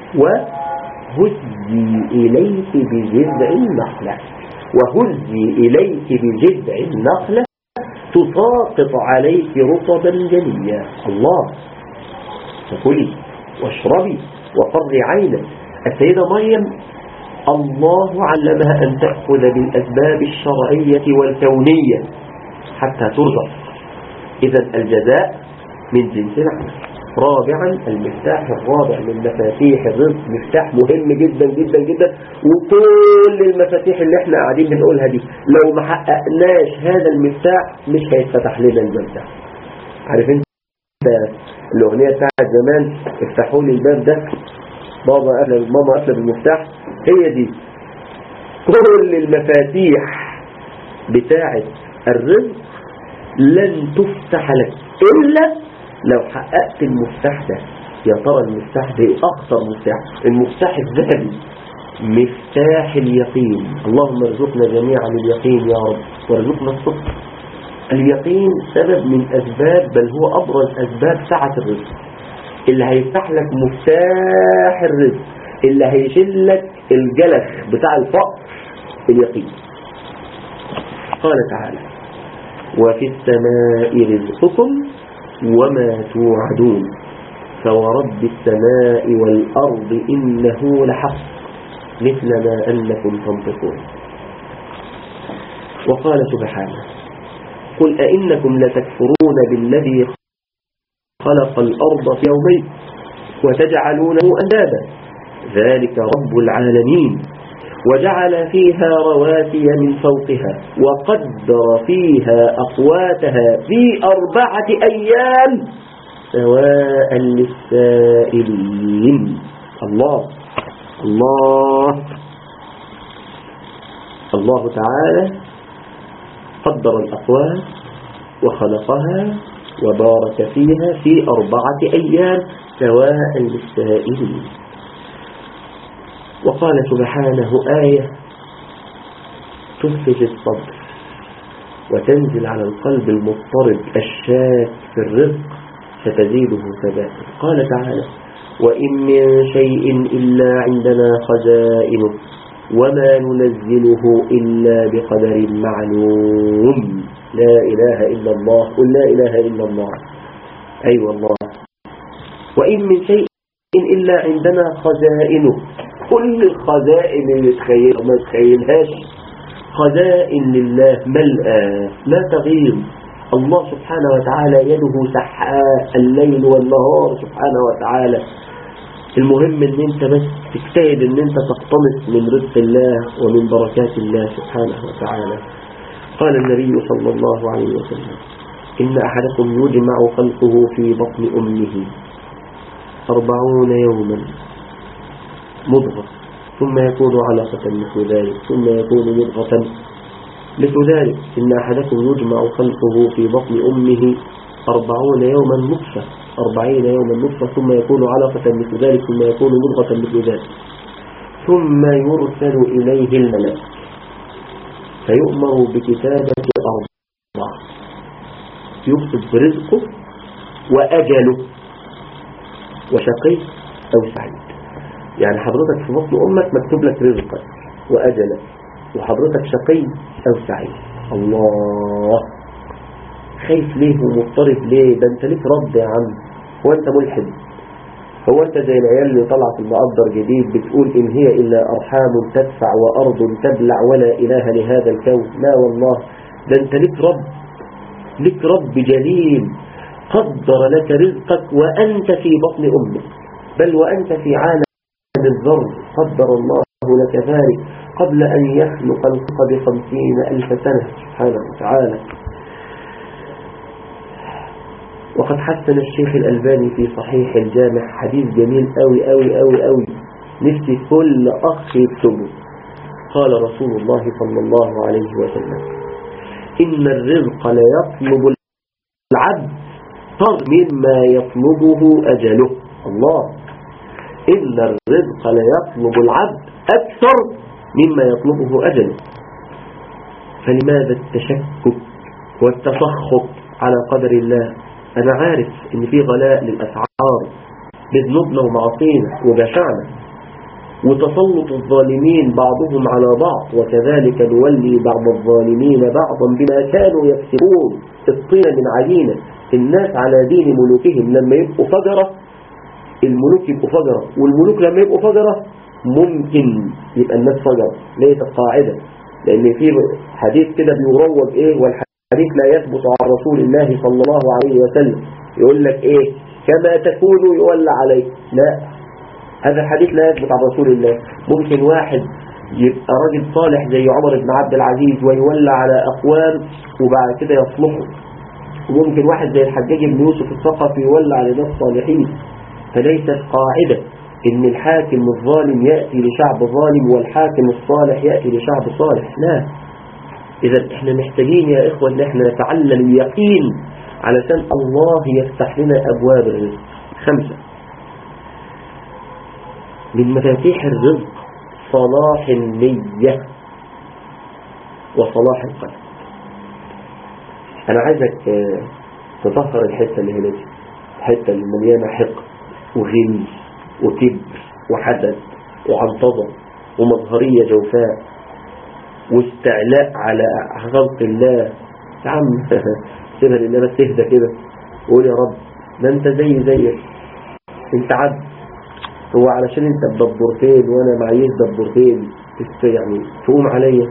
وهزي إليك بجذع النخلة وهزي إليك بجذع النخلة تساقط عليك رطبا جنيا الله فكلي واشربي وقري عينك السيدة مريم الله علمها أن تأخذ بالأسباب الشرعية والكونية حتى ترزق إذا الجزاء من جنس العمل رابعا المفتاح الرابع من مفاتيح الرزق مفتاح مهم جدا جدا جدا وكل المفاتيح اللي احنا قاعدين بنقولها دي لو ما حققناش هذا المفتاح مش هيتفتح لنا الباب ده عارف انت الاغنيه بتاعت زمان افتحوا لي الباب ده بابا قفل ماما قفل بالمفتاح هي دي كل المفاتيح بتاعت الرزق لن تفتح لك إلا لو حققت المفتاح ده يا ترى المفتاح ده أخطر مفتاح المفتاح الذهبي مفتاح اليقين اللهم ارزقنا جميعا اليقين يا رب وارزقنا الصدق اليقين سبب من أسباب بل هو أبرز أسباب سعة الرزق اللي هيفتح لك مفتاح الرزق اللي هيشيل لك الجلخ بتاع الفقر اليقين قال تعالى وفي السماء رزقكم وما توعدون فورب السماء والأرض إنه لحق مثل ما أنكم تنطقون وقال سبحانه قل أئنكم لتكفرون بالذي خلق الأرض في يومين وتجعلونه أندادا ذلك رب العالمين وجعل فيها رواسي من فوقها وقدر فيها أقواتها في أربعة أيام سواء للسائلين الله الله الله تعالى قدر الأقوات وخلقها وبارك فيها في أربعة أيام سواء للسائلين وقال سبحانه آية تفج الصدر وتنزل على القلب المضطرب الشاك في الرزق فتزيده ثباتا قال تعالى وإن من شيء إلا عندنا خزائنه وما ننزله إلا بقدر معلوم لا إله إلا الله قل لا إله إلا الله أي أيوة الله وإن من شيء إلا عندنا خزائنه كل الخزائن اللي تخيل ما تخيلهاش خزائن لله ملأى لا تغير الله سبحانه وتعالى يده سحاء الليل والنهار سبحانه وتعالى المهم ان انت بس تجتهد ان انت تقتنص من رزق الله ومن بركات الله سبحانه وتعالى قال النبي صلى الله عليه وسلم إن أحدكم يجمع خلقه في بطن أمه أربعون يوما مضغة ثم يكون علقة مثل ذلك ثم يكون مضغة مثل ذلك إن أحدكم يجمع خلقه في بطن أمه أربعون يوما نطفة أربعين يوما نطفة ثم يكون علقة مثل ذلك ثم يكون مضغة مثل ذلك ثم يرسل إليه الملك فيؤمر بكتابة أربعة يكتب رزقه وأجله وشقي أو سعيد يعني حضرتك في بطن أمك مكتوب لك رزقك وأجلك وحضرتك شقي أو سعيد الله خايف ليه ومضطرب ليه ده انت ليك رب يا عم هو انت ملحد هو انت زي العيال اللي طلع في المقدر جديد بتقول ان هي الا ارحام تدفع وارض تبلع ولا اله لهذا الكون لا والله ده انت ليك رب ليك رب جليل قدر لك رزقك وانت في بطن امك بل وانت في عالم الذر قدر الله لك ذلك قبل أن يخلق الخلق بخمسين ألف سنة سبحانه وتعالى وقد حسن الشيخ الألباني في صحيح الجامع حديث جميل أوي أوي أوي أوي نفسي كل أخ يكتبه قال رسول الله صلى الله عليه وسلم إن الرزق لا يطلب العبد طر مما يطلبه أجله الله إن الرزق لا يطلب العبد أكثر مما يطلبه أجله فلماذا التشكك والتسخط على قدر الله أنا عارف إن في غلاء للأسعار بذنوبنا ومعاصينا وجشعنا وتسلط الظالمين بعضهم على بعض وكذلك نولي بعض الظالمين بعضا بما كانوا يكسبون الطين من عجينة الناس على دين ملوكهم لما يبقوا فجرة الملوك يبقوا فجرة والملوك لما يبقوا فجرة ممكن يبقى الناس فجرة ليس القاعدة لأن في حديث كده بيروج إيه والحديث لا يثبت عن رسول الله صلى الله عليه وسلم يقول لك إيه كما تكون يولى عليك لا هذا الحديث لا يثبت عن رسول الله ممكن واحد يبقى راجل صالح زي عمر بن عبد العزيز ويولى على أقوام وبعد كده يصلحوا وممكن واحد زي الحجاج بن يوسف الثقفي يولى على ناس صالحين فليست قاعدة ان الحاكم الظالم يأتي لشعب ظالم والحاكم الصالح يأتي لشعب صالح لا اذا احنا محتاجين يا اخوة ان احنا نتعلم اليقين علشان الله يفتح لنا ابواب الرزق خمسة من مفاتيح الرزق صلاح النية وصلاح القلب انا عايزك تطهر الحتة اللي هنا دي الحتة اللي مليانة حقد وغل وكبر وحسد وعنطزة ومظهرية جوفاء واستعلاء على خلق الله يا عم سيبها لله بس اهدى كده وقول يا رب ده انت زي زيك انت عبد هو علشان انت بدبرتين وانا معيش دبرتين يعني تقوم عليا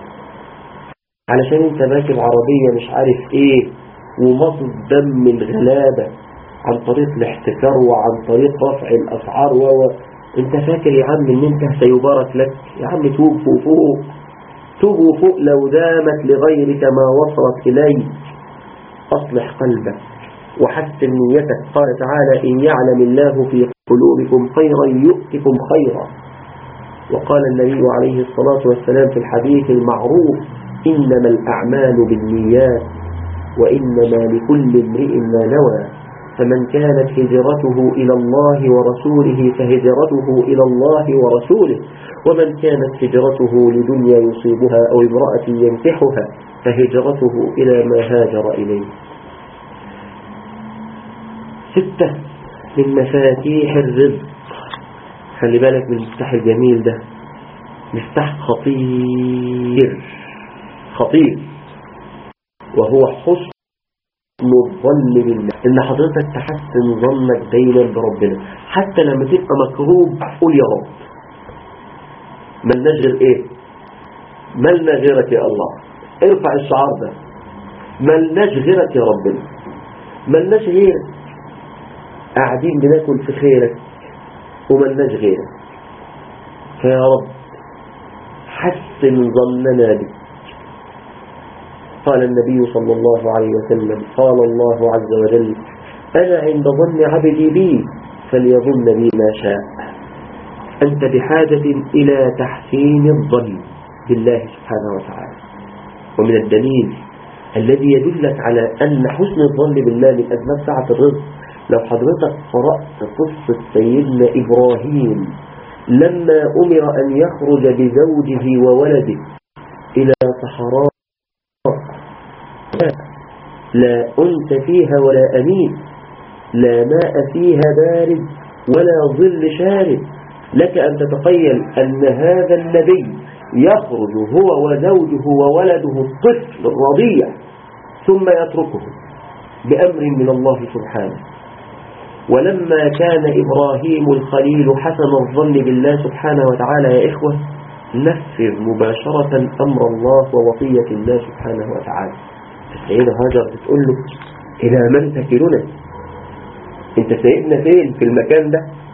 علشان انت راكب عربية مش عارف ايه ومصد دم الغلابة عن طريق الاحتكار وعن طريق رفع الاسعار و انت فاكر يا عم ان انت سيبارك لك يا عم توب فوق فوق توب فوق لو دامت لغيرك ما وصلت اليك اصلح قلبك وحسن نيتك قال تعالى إن يعلم الله في قلوبكم خيرا يؤتكم خيرا وقال النبي عليه الصلاة والسلام في الحديث المعروف إنما الأعمال بالنيات وإنما لكل امرئ ما نوى فمن كانت هجرته إلى الله ورسوله فهجرته إلى الله ورسوله ومن كانت هجرته لدنيا يصيبها أو امرأة ينكحها فهجرته إلى ما هاجر إليه ستة من مفاتيح الرزق خلي بالك من المفتاح الجميل ده مفتاح خطير خطير وهو حسن الظن بالله ان حضرتك تحسن ظنك دايما بربنا حتى لما تبقى مكروب قول يا رب ملناش غير ايه ملنا غيرك يا الله ارفع الشعار ده ملناش غيرك يا ربنا ملناش غيرك قاعدين بناكل في خيرك وملناش غيرك فيا رب حسن ظننا بك قال النبي صلى الله عليه وسلم قال الله عز وجل أنا عند ظن عبدي بي فليظن بي ما شاء أنت بحاجة إلى تحسين الظن بالله سبحانه وتعالى ومن الدليل الذي يدلك على أن حسن الظن بالله من أسباب سعة الرزق لو حضرتك قرأت قصة سيدنا إبراهيم لما أمر أن يخرج بزوجه وولده إلى صحراء لا أنت فيها ولا أمين لا ماء فيها بارد ولا ظل شارد لك أن تتخيل أن هذا النبي يخرج هو وزوجه وولده الطفل الرضيع ثم يتركه بأمر من الله سبحانه ولما كان إبراهيم الخليل حسن الظن بالله سبحانه وتعالى يا إخوة نفذ مباشرة أمر الله ووصية الله سبحانه وتعالى السيدة هاجر بتقول له إلى من تكلنا انت سيدنا فين في المكان ده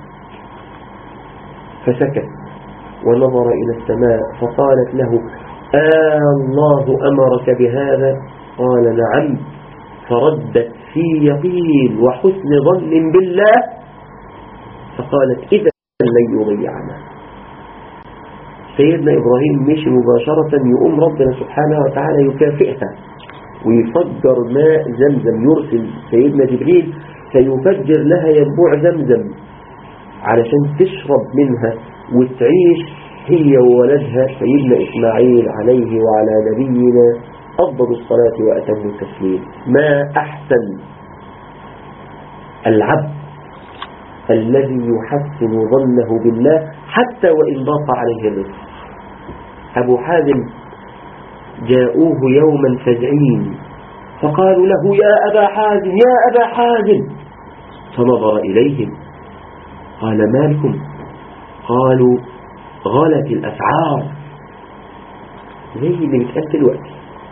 فسكت ونظر إلى السماء فقالت له آه الله أمرك بهذا قال نعم فردت في يقين وحسن ظن بالله فقالت إذا لن يضيعنا سيدنا إبراهيم مشي مباشرة يقوم ربنا سبحانه وتعالى يكافئها ويفجر ماء زمزم يرسل سيدنا جبريل فيفجر لها ينبوع زمزم علشان تشرب منها وتعيش هي وولدها سيدنا إسماعيل عليه وعلى نبينا أفضل الصلاة وأتم التسليم ما أحسن العبد الذي يحسن ظنه بالله حتى وإن ضاق عليه الرزق أبو حازم جاءوه يوما فزعين فقالوا له يا أبا حازم يا أبا حازم فنظر إليهم قال ما لكم قالوا غلت الأسعار زي اللي بتقال دلوقتي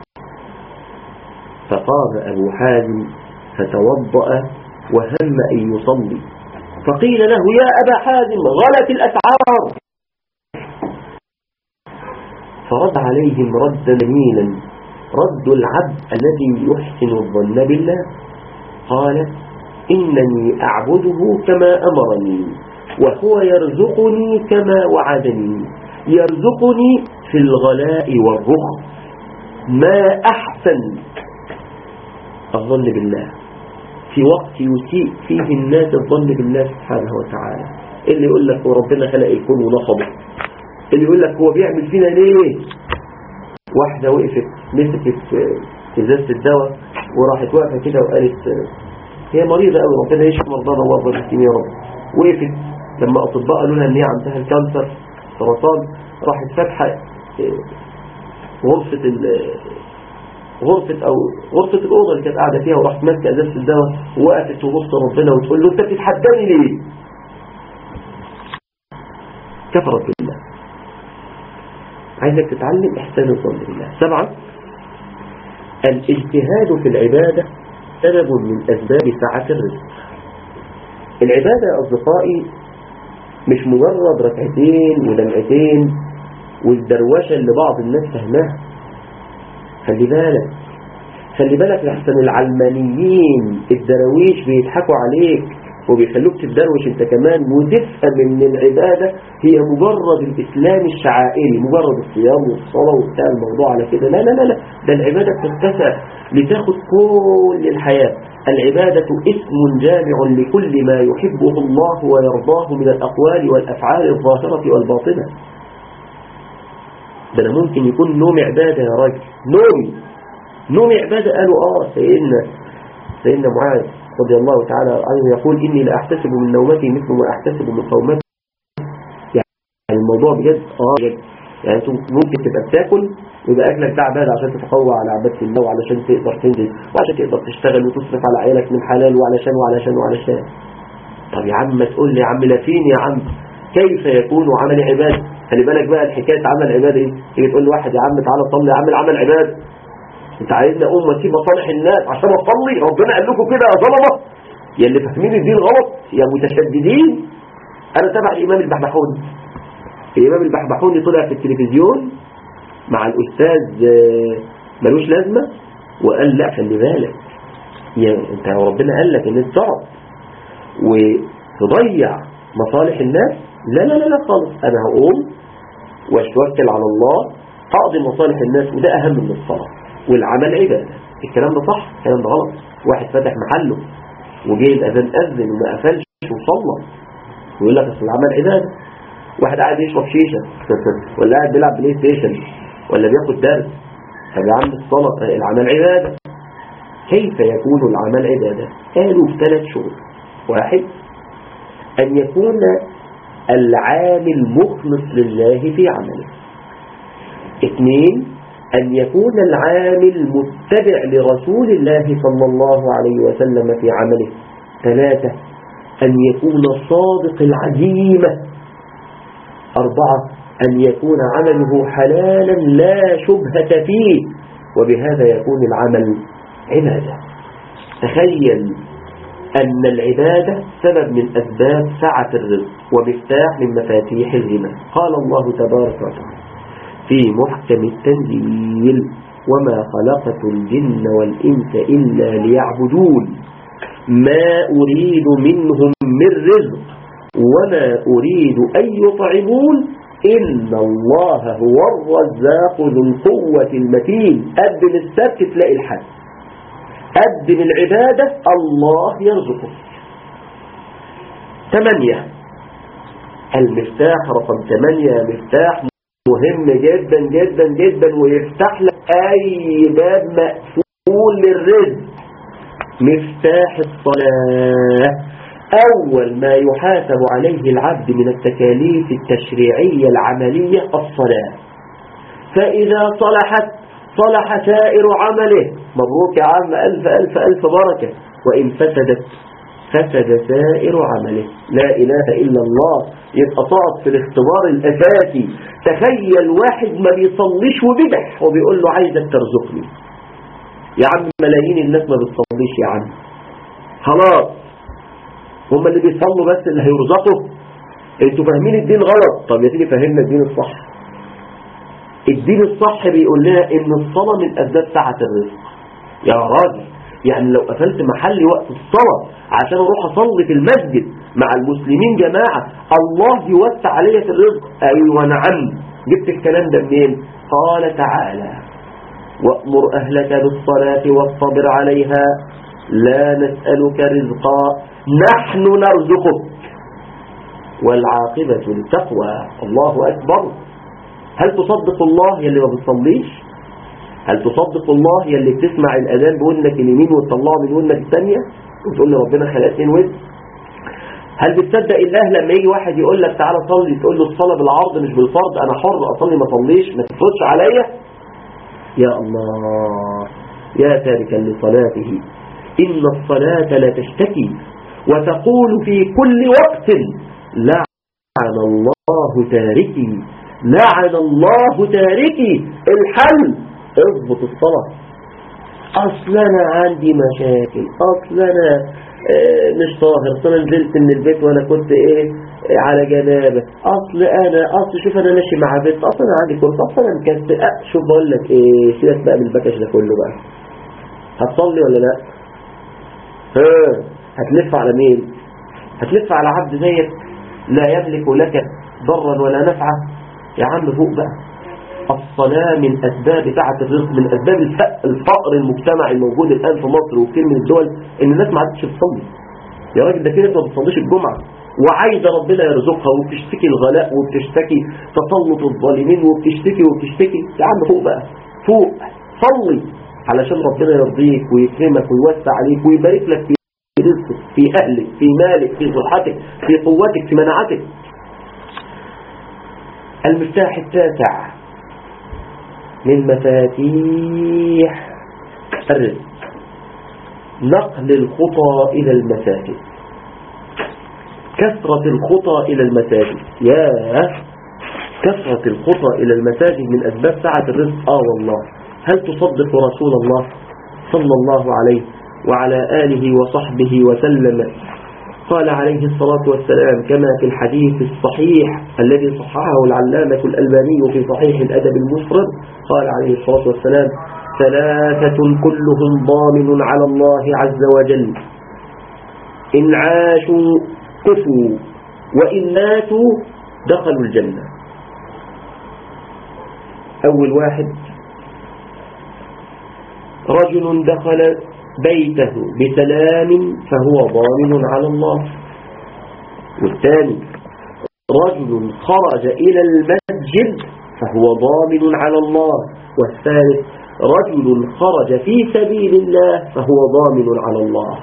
فقام أبو حازم فتوضأ وهم أن يصلي فقيل له يا أبا حازم غلت الأسعار فرد عليهم ردا جميلا رد العبد الذي يحسن الظن بالله قال إنني أعبده كما أمرني وهو يرزقني كما وعدني يرزقني في الغلاء والرخص ما أحسن الظن بالله في وقت يسيء فيه الناس الظن بالله سبحانه وتعالى اللي يقول لك وربنا خلق الكون ونصبه اللي يقول لك هو بيعمل فينا ليه واحدة وقفت مسكت ازازة الدواء وراحت واقفة كده وقالت هي مريضة قوي ربنا يشفي مرضانا ومرضى المسلمين يا رب وقفت لما اطباء قالوا لها ان هي عندها الكانسر سرطان راحت فاتحه غرفة غرفة أو غرفة الأوضة اللي كانت قاعدة فيها وراحت ماسكة أزازة الدواء ووقفت تبص ربنا وتقول له أنت بتتحداني ليه؟ كفرت بالله عايزك تتعلم إحسان الظن بالله سبعا الاجتهاد في العبادة سبب من أسباب سعة الرزق العبادة يا أصدقائي مش مجرد ركعتين ودمعتين والدروشة اللي بعض الناس فهمها خلي بالك خلي بالك لحسن العلمانيين الدراويش بيضحكوا عليك وبيخلوك تدروش انت كمان وتفهم ان العبادة هي مجرد الاسلام الشعائري مجرد الصيام والصلاة وبتاع الموضوع على كده لا لا لا لا ده العبادة بتتسع لتاخد كل الحياة العبادة اسم جامع لكل ما يحبه الله ويرضاه من الأقوال والأفعال الظاهرة والباطنة ده أنا ممكن يكون نوم عبادة يا راجل نوم نوم عبادة قالوا آه سيدنا سيدنا معاذ رضي الله تعالى عنه يقول إني لا أحتسب من نومتي مثل ما أحتسب من قومتي يعني الموضوع بجد آه بجد يعني انتم ممكن تبقى بتاكل ويبقى اكلك ده عباده عشان تتقوى على عباده الله وعلشان تقدر تنزل وعشان تقدر تشتغل وتصرف على عيالك من حلال وعلشان وعلشان وعلشان طب يا عم ما تقول لي يا عم لا فين يا عم كيف يكون عمل عباده خلي بالك بقى الحكايه عمل عباده ايه تيجي تقول لواحد يا عم تعالى صلي يا عم العمل عباده انت عايزني اقوم اسيب مصالح الناس عشان اصلي ربنا قال لكم كده يا ظلمه يا اللي فاهمين الدين غلط يا متشددين انا تبع الامام البحبحوني الامام البحبحوني طلع في التلفزيون مع الاستاذ ملوش لازمه وقال لا خلي بالك يا انت ربنا قال لك ان انت تقعد وتضيع مصالح الناس لا لا لا لا خالص انا هقوم واتوكل على الله اقضي مصالح الناس وده اهم من الصلاه والعمل عبادة الكلام ده صح الكلام ده غلط واحد فتح محله وجه الأذان أذن وما قفلش وصلى ويقول لك أصل العمل عبادة واحد قاعد يشرب شيشة ولا قاعد بيلعب بلاي ستيشن ولا بياخد درس طب يا عم الصلاة العمل عبادة كيف يكون العمل عبادة قالوا في ثلاث شروط واحد أن يكون العامل مخلص لله في عمله اثنين أن يكون العامل متبع لرسول الله صلى الله عليه وسلم في عمله ثلاثة أن يكون صادق العزيمة أربعة أن يكون عمله حلالا لا شبهة فيه وبهذا يكون العمل عبادة تخيل أن العبادة سبب من أسباب سعة الرزق ومفتاح من مفاتيح الغنى قال الله تبارك وتعالى في محكم التنزيل وما خلقت الجن والإنس إلا ليعبدون ما أريد منهم من رزق وما أريد أن يطعمون إن الله هو الرزاق ذو القوة المتين قدم السبت تلاقي الحد قدم العبادة الله يرزقك ثمانية المفتاح رقم ثمانية مفتاح مهم جدا جدا جدا ويفتح لك اي باب مقفول للرزق مفتاح الصلاة اول ما يحاسب عليه العبد من التكاليف التشريعية العملية الصلاة فاذا صلحت صلح سائر عمله مبروك يا عم الف الف الف بركة وان فسدت فسد سائر عمله لا إله إلا الله يبقى صعد في الاختبار الأساسي تخيل واحد ما بيصليش وبدح وبيقول له عايزك ترزقني يا عم ملايين الناس ما بتصليش يا عم خلاص هم اللي بيصلوا بس اللي هيرزقوا انتوا فاهمين الدين غلط طب يا سيدي فهمنا الدين الصح الدين الصح بيقول لنا ان الصلاة من أسباب سعة الرزق يا راجل يعني لو قفلت محلي وقت الصلاة عشان اروح اصلي في المسجد مع المسلمين جماعة الله يوسع عليا في الرزق ايوه نعم جبت الكلام ده منين قال تعالى وأمر أهلك بالصلاة واصطبر عليها لا نسألك رزقا نحن نرزقك والعاقبة للتقوى الله أكبر هل تصدق الله يلي ما بتصليش هل تصدق الله يلي بتسمع الأذان بودنك اليمين وتطلعه من ودنك الثانية وتقول لي ربنا خلق اتنين ود هل بتصدق الله لما يجي واحد يقول لك تعالى صلي تقول له الصلاة بالعرض مش بالفرض أنا حر أصلي ما صليش ما تفرضش عليا يا الله يا تاركا لصلاته إن الصلاة لا تشتكي وتقول في كل وقت لعن الله تاركي لعن الله تاركي الحل اضبط الصلاة اصل انا عندي مشاكل اصل انا آه، مش طاهر اصل انا نزلت من البيت وانا كنت ايه آه، على جنابه اصل انا اصل شوف انا ماشي مع بيت اصل انا عندي كورس اصل انا مكسل أه شوف بقول لك ايه سيبك بقى من البكش ده كله بقى هتصلي ولا لا ها هتلف على مين هتلف على عبد زيك لا يملك لك ضرا ولا نفعا يا عم فوق بقى الصلاة من أسباب سعة الرزق من أسباب الفقر المجتمعي الموجود الآن في مصر وكثير من الدول إن الناس ما عادش بتصلي يا راجل ده كده ما بتصليش الجمعة وعايزة ربنا يرزقها وبتشتكي الغلاء وبتشتكي تسلط الظالمين وبتشتكي وبتشتكي يا عم فوق بقى فوق صلي علشان ربنا يرضيك ويكرمك ويوسع عليك ويبارك لك في رزقك في أهلك في مالك في صحتك في قوتك في مناعتك المفتاح التاسع من مفاتيح الرزق نقل الخطى إلى المساجد كثرة الخطى إلى المساجد يا كثرة الخطى إلى المساجد من أسباب سعة الرزق آه والله هل تصدق رسول الله صلى الله عليه وعلى آله وصحبه وسلم قال عليه الصلاة والسلام كما في الحديث الصحيح الذي صححه العلامة الألباني في صحيح الأدب المفرد قال عليه الصلاة والسلام ثلاثة كلهم ضامن على الله عز وجل إن عاشوا كفوا وإن ماتوا دخلوا الجنة أول واحد رجل دخل بيته بسلام فهو ضامن على الله والثاني رجل خرج إلى المسجد فهو ضامن على الله والثالث رجل خرج في سبيل الله فهو ضامن على الله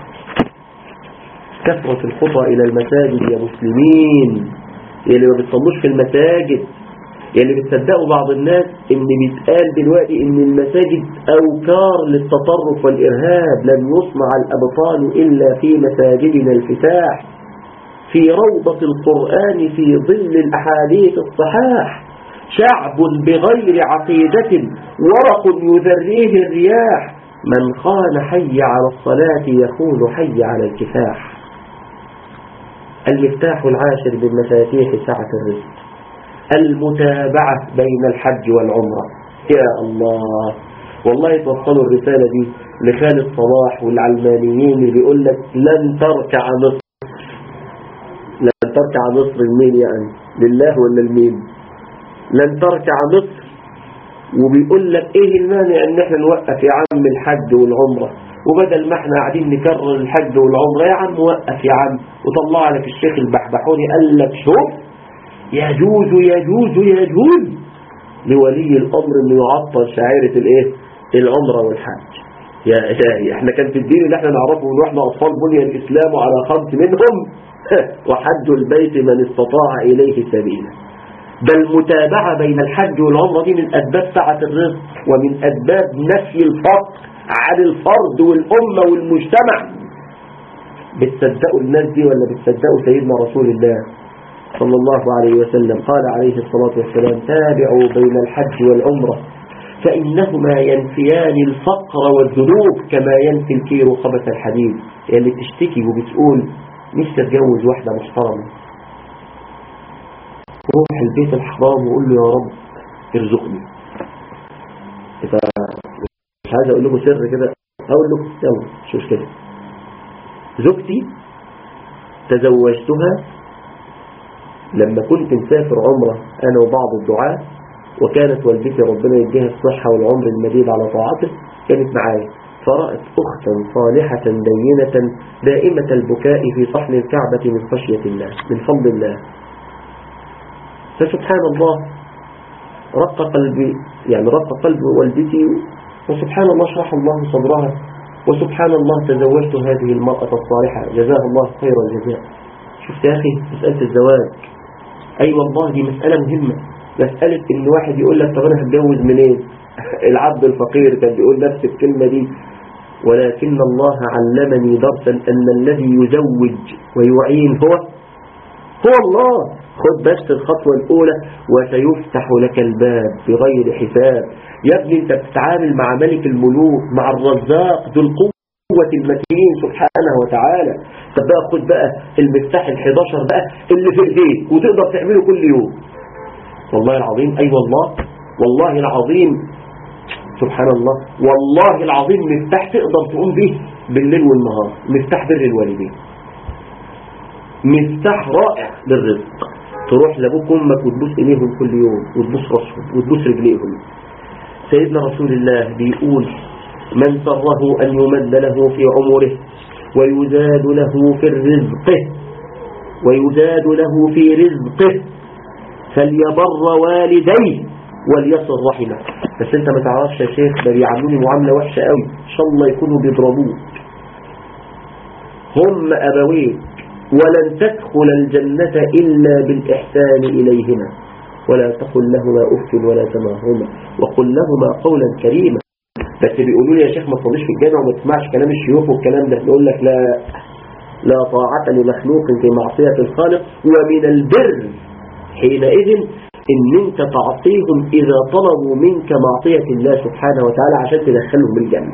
كثرة الخطى إلى المساجد يا مسلمين يلي ما بتصلوش في المساجد يعني بتصدقوا بعض الناس ان بيتقال دلوقتي ان المساجد اوكار للتطرف والارهاب لن يصنع الابطال الا في مساجدنا الفتاح في روضة القرآن في ظل الاحاديث الصحاح شعب بغير عقيدة ورق يذريه الرياح من خان حي على الصلاة يخون حي على الكفاح المفتاح العاشر من مفاتيح سعة الرزق المتابعة بين الحج والعمرة يا الله والله توصلوا الرسالة دي لخالد صلاح والعلمانيين اللي بيقول لك لن تركع مصر لن تركع مصر لمين يعني لله ولا لمين لن تركع مصر وبيقول لك ايه المانع ان احنا نوقف يا عم الحج والعمرة وبدل ما احنا قاعدين نكرر الحج والعمرة يا عم وقف يا عم وطلع لك الشيخ البحبحوني قال لك شوف يجوز يجوز يجوز لولي الأمر أنه يعطل شعيرة الايه العمرة والحج يا إلهي احنا كان في الدين اللي احنا نعرفه من واحنا أطفال بني الإسلام على خمس منهم وحج البيت من استطاع إليه سبيلا بل متابعة بين الحج والعمرة دي من أسباب سعة الرزق ومن أسباب نفي الفقر عن الفرد والأمة والمجتمع بتصدقوا الناس دي ولا بتصدقوا سيدنا رسول الله صلى الله عليه وسلم قال عليه الصلاة والسلام تابعوا بين الحج والعمرة فإنهما ينفيان الفقر والذنوب كما ينفي الكير خبث الحديد اللي يعني تشتكي وبتقول نفسي اتجوز واحدة محترمة روح البيت الحرام وقول له يا رب ارزقني مش عايز اقول لكم سر كده اقول لكم يلا شوف كده زوجتي تزوجتها لما كنت مسافر عمرة أنا وبعض الدعاة وكانت والدتي ربنا يديها الصحة والعمر المديد على طاعته كانت معايا فرأت أختا صالحة دينة دائمة البكاء في صحن الكعبة من خشية الله من فضل الله فسبحان الله رق قلبي يعني رق قلب والدتي وسبحان الله شرح الله صدرها وسبحان الله تزوجت هذه المرأة الصالحة جزاها الله خير الجزاء شفت يا أخي مسألة الزواج أي أيوة والله دي مسألة مهمة مسألة إن واحد يقول لك طب أنا هتجوز منين العبد الفقير كان بيقول نفس الكلمة دي ولكن الله علمني درسا أن الذي يزوج ويعين هو هو الله خد بس الخطوة الأولى وسيفتح لك الباب بغير حساب يا ابني انت بتتعامل مع ملك الملوك مع الرزاق ذو القوة المتين سبحانه وتعالى طب بقى خد بقى المفتاح ال11 بقى اللي في ايديك وتقدر تعمله كل يوم والله العظيم اي أيوة والله والله العظيم سبحان الله والله العظيم مفتاح تقدر تقوم به بالليل والنهار مفتاح بر الوالدين مفتاح رائع للرزق تروح لابوك وامك وتبوس ايديهم كل يوم وتبوس راسهم وتبوس رجليهم سيدنا رسول الله بيقول من سره أن يمد له في عمره ويزاد له في الرزق ويزاد له في رزقه فليبر والديه وليصل رحمه بس انت ما تعرفش يا شيخ ده بيعاملوني معاملة وحشة قوي ان شاء الله يكونوا بيضربوك هم أبويك ولن تدخل الجنة إلا بالإحسان إليهما ولا تقل لهما أف ولا تنهرهما وقل لهما قولا كريما بس بيقولوا لي يا شيخ ما تصليش في الجامع وما تسمعش كلام الشيوخ والكلام ده نقول لك لا لا طاعة لمخلوق في معصية الخالق ومن البر حينئذ ان انت تعطيهم اذا طلبوا منك معصية الله سبحانه وتعالى عشان تدخلهم الجنة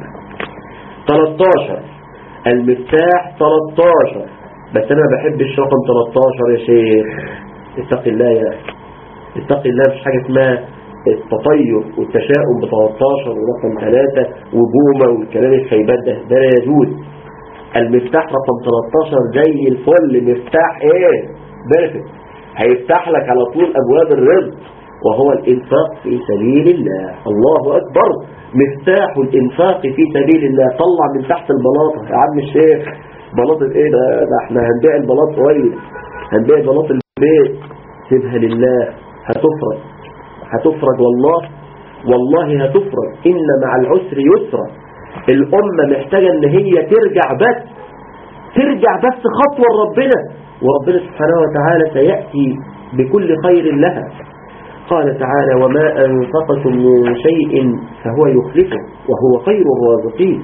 13 المفتاح 13 بس انا ما بحبش رقم 13 يا شيخ اتق الله يا اخي اتق الله مش حاجة اسمها التطير والتشاؤم ب 13 ورقم 3 وجومة والكلام الخيبات ده ده لا يجوز المفتاح رقم 13 زي الفل مفتاح ايه بيرفكت هيفتح لك على طول ابواب الرزق وهو الانفاق في سبيل الله الله اكبر مفتاح الانفاق في سبيل الله طلع من تحت البلاطه يا عم الشيخ بلاط ايه ده, ده احنا هنبيع البلاط قريب هنبيع بلاط البيت سيبها لله هتفرج هتفرج والله والله هتفرج إن مع العسر يسرا الأمة محتاجة ان هي ترجع بس ترجع بس خطوة لربنا وربنا سبحانه وتعالى سيأتي بكل خير لها قال تعالى وما أنفقتم من شيء فهو يخلفه وهو خير الرازقين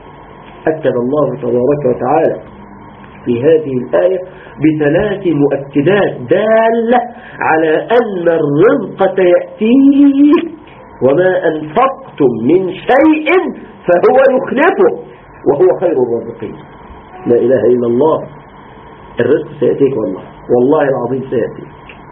أكد الله تبارك وتعالى في هذه الآية بثلاث مؤكدات دالة على أن الرزق سيأتيك وما أنفقتم من شيء فهو يخلفه وهو خير الرازقين لا إله إلا الله الرزق سيأتيك والله والله العظيم سيأتيك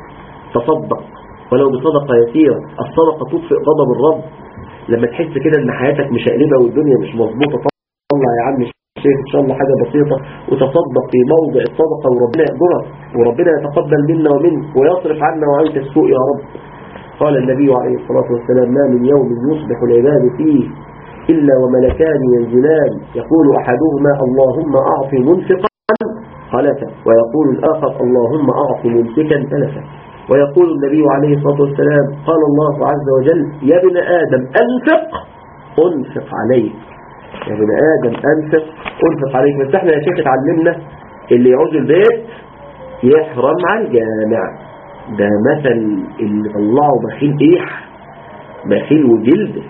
تصدق ولو بصدقة يسيرة الصدقة تطفئ غضب الرب لما تحس كده ان حياتك مشقلبة والدنيا مش مظبوطة طلع يا عم شيخ ان شاء الله حاجة بسيطة وتصدق في موضع الصدقة وربنا يقدرك وربنا يتقبل منا ومنك ويصرف عنا وعنك السوء يا رب قال النبي عليه الصلاة والسلام ما من يوم يصبح العباد فيه إلا وملكان ينزلان يقول أحدهما اللهم أعط منفقا خلفا ويقول الآخر اللهم أعط ممسكا تلفا ويقول النبي عليه الصلاة والسلام قال الله عز وجل يا ابن آدم أنفق أنفق عليك يا ابن آدم أنفق أنفق عليك بس احنا يا شيخ اتعلمنا اللي يعوز البيت يحرم على الجامع ده مثل اللي طلعه بخيل ايح بخيل وجلد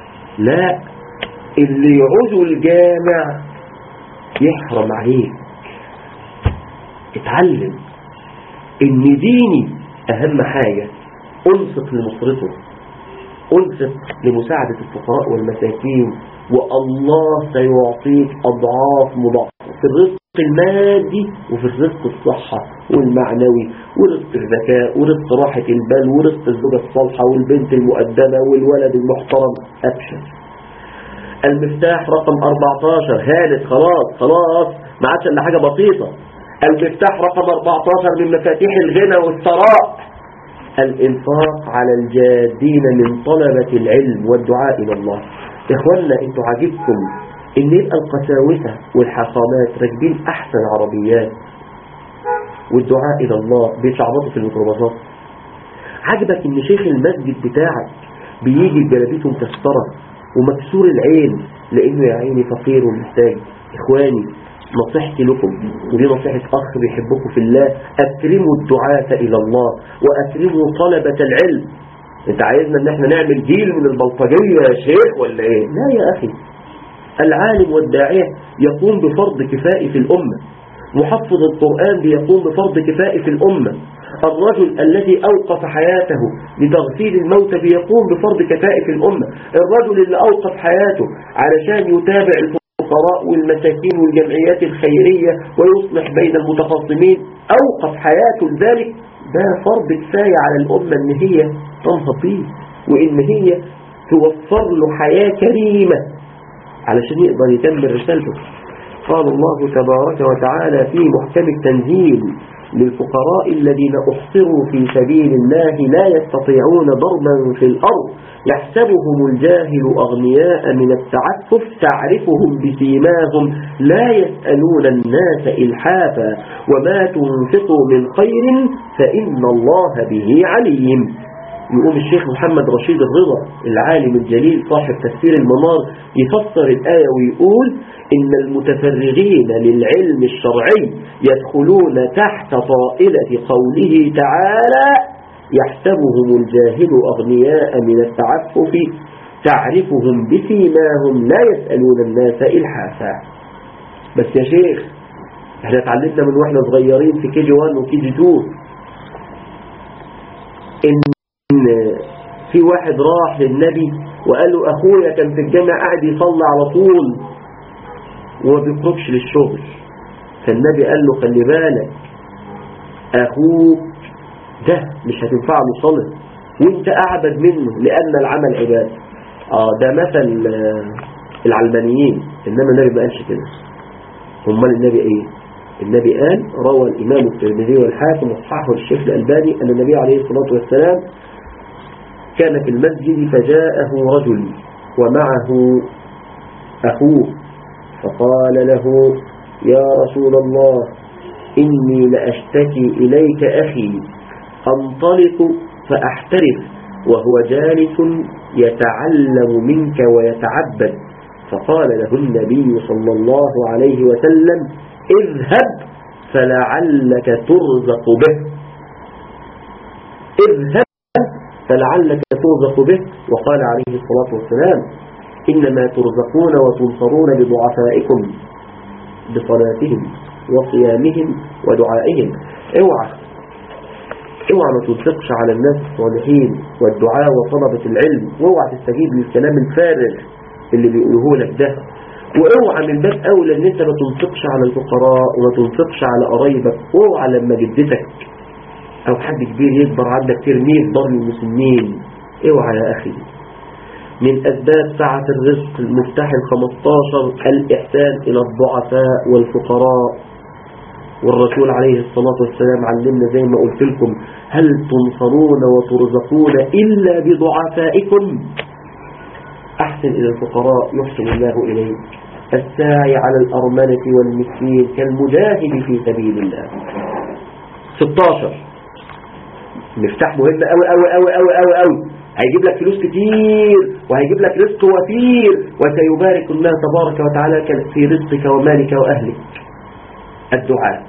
لا اللي يعوز الجامع يحرم عليك اتعلم ان ديني اهم حاجة انفق لمصرته انفق لمساعدة الفقراء والمساكين والله سيعطيك أضعاف مضاعفة في الرزق المادي وفي الرزق الصحة والمعنوي ورزق الذكاء ورزق راحة البال ورزق الزوجة الصالحة والبنت المؤدبة والولد المحترم أبشر المفتاح رقم 14 هانت خلاص خلاص ما عادش إلا حاجة بسيطة المفتاح رقم 14 من مفاتيح الغنى والثراء الإنفاق على الجادين من طلبة العلم والدعاء إلى الله إخواننا انتوا عاجبكم ان يبقى القساوسة والحصامات راكبين احسن عربيات والدعاء الى الله بيتشعبطوا في الميكروباصات عجبك ان شيخ المسجد بتاعك بيجي بجلابيته مكسرة ومكسور العين لانه يا عيني فقير ومحتاج اخواني نصيحتي لكم ودي نصيحة أخ بيحبكم في الله أكرموا الدعاة إلى الله وأكرموا طلبة العلم انت عايزنا ان احنا نعمل جيل من البلطجية يا شيخ ولا ايه لا يا اخي العالم والداعية يقوم بفرض كفائي في الأمة محفظ القرآن بيقوم بفرض كفائي في الأمة الرجل الذي أوقف حياته لتغسيل الموتى بيقوم بفرض كفائي في الأمة الرجل اللي أوقف حياته علشان يتابع الفقراء والمساكين والجمعيات الخيرية ويصلح بين المتخاصمين أوقف حياته لذلك ده فرض كفاية على الأمة إن هي تنهض بيه وإن هي توفر له حياة كريمة علشان يقدر يكمل رسالته قال الله تبارك وتعالى في محكم التنزيل للفقراء الذين أحصروا في سبيل الله لا يستطيعون ضربا في الأرض يحسبهم الجاهل أغنياء من التعفف تعرفهم بسيماهم لا يسألون الناس إلحافا وما تنفقوا من خير فإن الله به عليم يقوم الشيخ محمد رشيد الرضا العالم الجليل صاحب تفسير المنار يفسر الآية ويقول إن المتفرغين للعلم الشرعي يدخلون تحت طائلة قوله تعالى يحسبهم الجاهل أغنياء من التعفف تعرفهم بسيماهم لا يسألون الناس إلحافا بس يا شيخ احنا اتعلمنا من واحنا صغيرين في كي جي 1 وكي جي 2 ان في واحد راح للنبي وقال له اخويا كان في الجامع قاعد يصلي على طول وما بيخرجش للشغل فالنبي قال له خلي بالك اخوك ده مش هتنفع له صلاة وانت اعبد منه لان العمل عباده اه ده مثل العلمانيين انما النبي ما قالش كده امال النبي ايه النبي قال روى الامام الترمذي والحاكم وصححه الشيخ الالباني ان النبي عليه الصلاه والسلام كان في المسجد فجاءه رجل ومعه أخوه فقال له يا رسول الله إني لأشتكي إليك أخي أنطلق فأحترف وهو جالس يتعلم منك ويتعبد فقال له النبي صلى الله عليه وسلم اذهب فلعلك ترزق به اذهب فلعلك ترزق به وقال عليه الصلاة والسلام إنما ترزقون وتنصرون بضعفائكم بصلاتهم وصيامهم ودعائهم اوعى اوعى ما تنفقش على الناس الصالحين والدعاء وطلبة العلم واوعى تستجيب للكلام الفارغ اللي بيقولوه لك ده واوعى من باب اولى ان انت ما تنفقش على الفقراء وما تنفقش على قرايبك واوعى لما جدتك او حد كبير يكبر عندك ترميه ضر المسلمين اوعى يا اخي من اسباب سعة الرزق المفتاح الخمستاشر الاحسان الى الضعفاء والفقراء والرسول عليه الصلاة والسلام علمنا زي ما قلت لكم هل تنصرون وترزقون إلا بضعفائكم أحسن إلى الفقراء يحسن الله إليك الساعي على الأرملة والمسكين كالمجاهد في سبيل الله 16 مفتاح مهم قوي قوي قوي قوي قوي قوي هيجيب لك فلوس كتير وهيجيب لك رزق وفير وسيبارك الله تبارك وتعالى في رزقك ومالك وأهلك الدعاء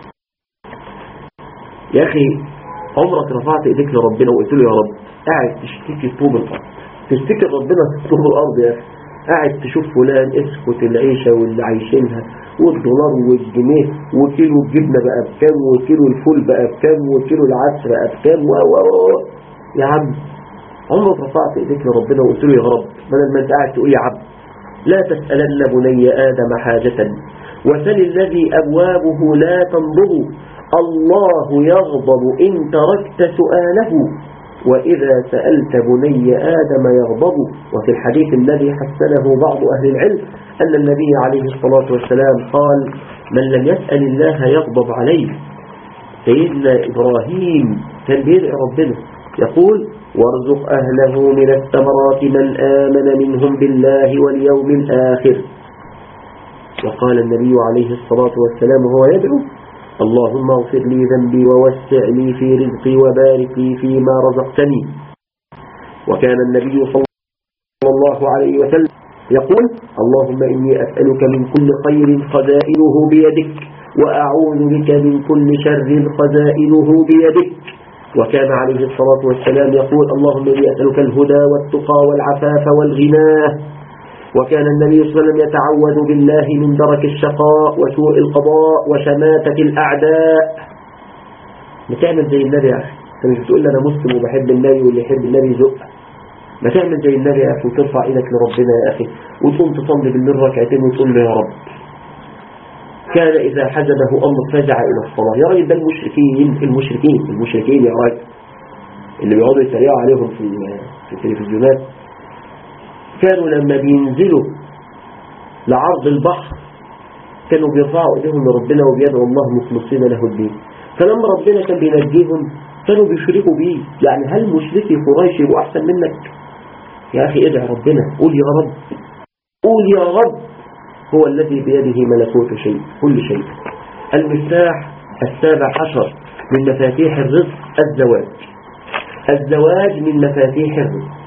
يا أخي عمرك رفعت ايديك لربنا وقلت له يا رب قاعد تشتكي طوب الأرض تفتكر ربنا طوب الأرض يا أخي قاعد تشوف فلان اسكت العيشة واللي عايشينها والدولار والجنيه وكيلو الجبنة بقى بكام وكيلو الفول بقى بكام وكيلو العدس بقى بكام و و و يا عم عمرك رفعت ايديك لربنا وقلت له يا رب بدل ما انت قاعد تقول يا عبد لا تسألن بني آدم حاجة وسل الذي أبوابه لا تنضب الله يغضب إن تركت سؤاله وإذا سألت بني آدم يغضب وفي الحديث الذي حسنه بعض أهل العلم أن النبي عليه الصلاة والسلام قال من لم يسأل الله يغضب عليه سيدنا إبراهيم كان بيدعي ربنا يقول وارزق أهله من الثمرات من آمن منهم بالله واليوم الآخر وقال النبي عليه الصلاة والسلام وهو يدعو اللهم اغفر لي ذنبي ووسع لي في رزقي وبارك لي فيما رزقتني وكان النبي صلى الله عليه وسلم يقول اللهم إني أسألك من كل خير خزائنه بيدك وأعوذ بك من كل شر خزائنه بيدك وكان عليه الصلاة والسلام يقول اللهم إني أسألك الهدى والتقى والعفاف والغنى وكان النبي صلى الله عليه وسلم يتعوذ بالله من درك الشقاء وسوء القضاء وشماتة الأعداء ما تعمل زي النبي يا أخي أنت مش بتقول لي أنا مسلم وبحب النبي واللي يحب النبي يزق ما تعمل زي النبي يا أخي وترفع إيدك لربنا يا أخي وتقوم تصلي بالليل ركعتين وتقول له يا رب كان إذا حزبه أمر فزع إلى الصلاة يا راجل ده المشركين المشركين المشركين يا راجل اللي بيقعدوا يتريقوا عليهم في في التلفزيونات كانوا لما بينزلوا لعرض البحر كانوا بيرفعوا ايديهم لربنا وبيدعوا الله مخلصين له الدين فلما ربنا كان بينجيهم كانوا بيشركوا بيه يعني هل مشركي قريش يبقوا احسن منك يا اخي ادعي ربنا قول يا رب قول يا رب هو الذي بيده ملكوت شيء كل شيء المفتاح السابع عشر من مفاتيح الرزق الزواج الزواج من مفاتيح الرزق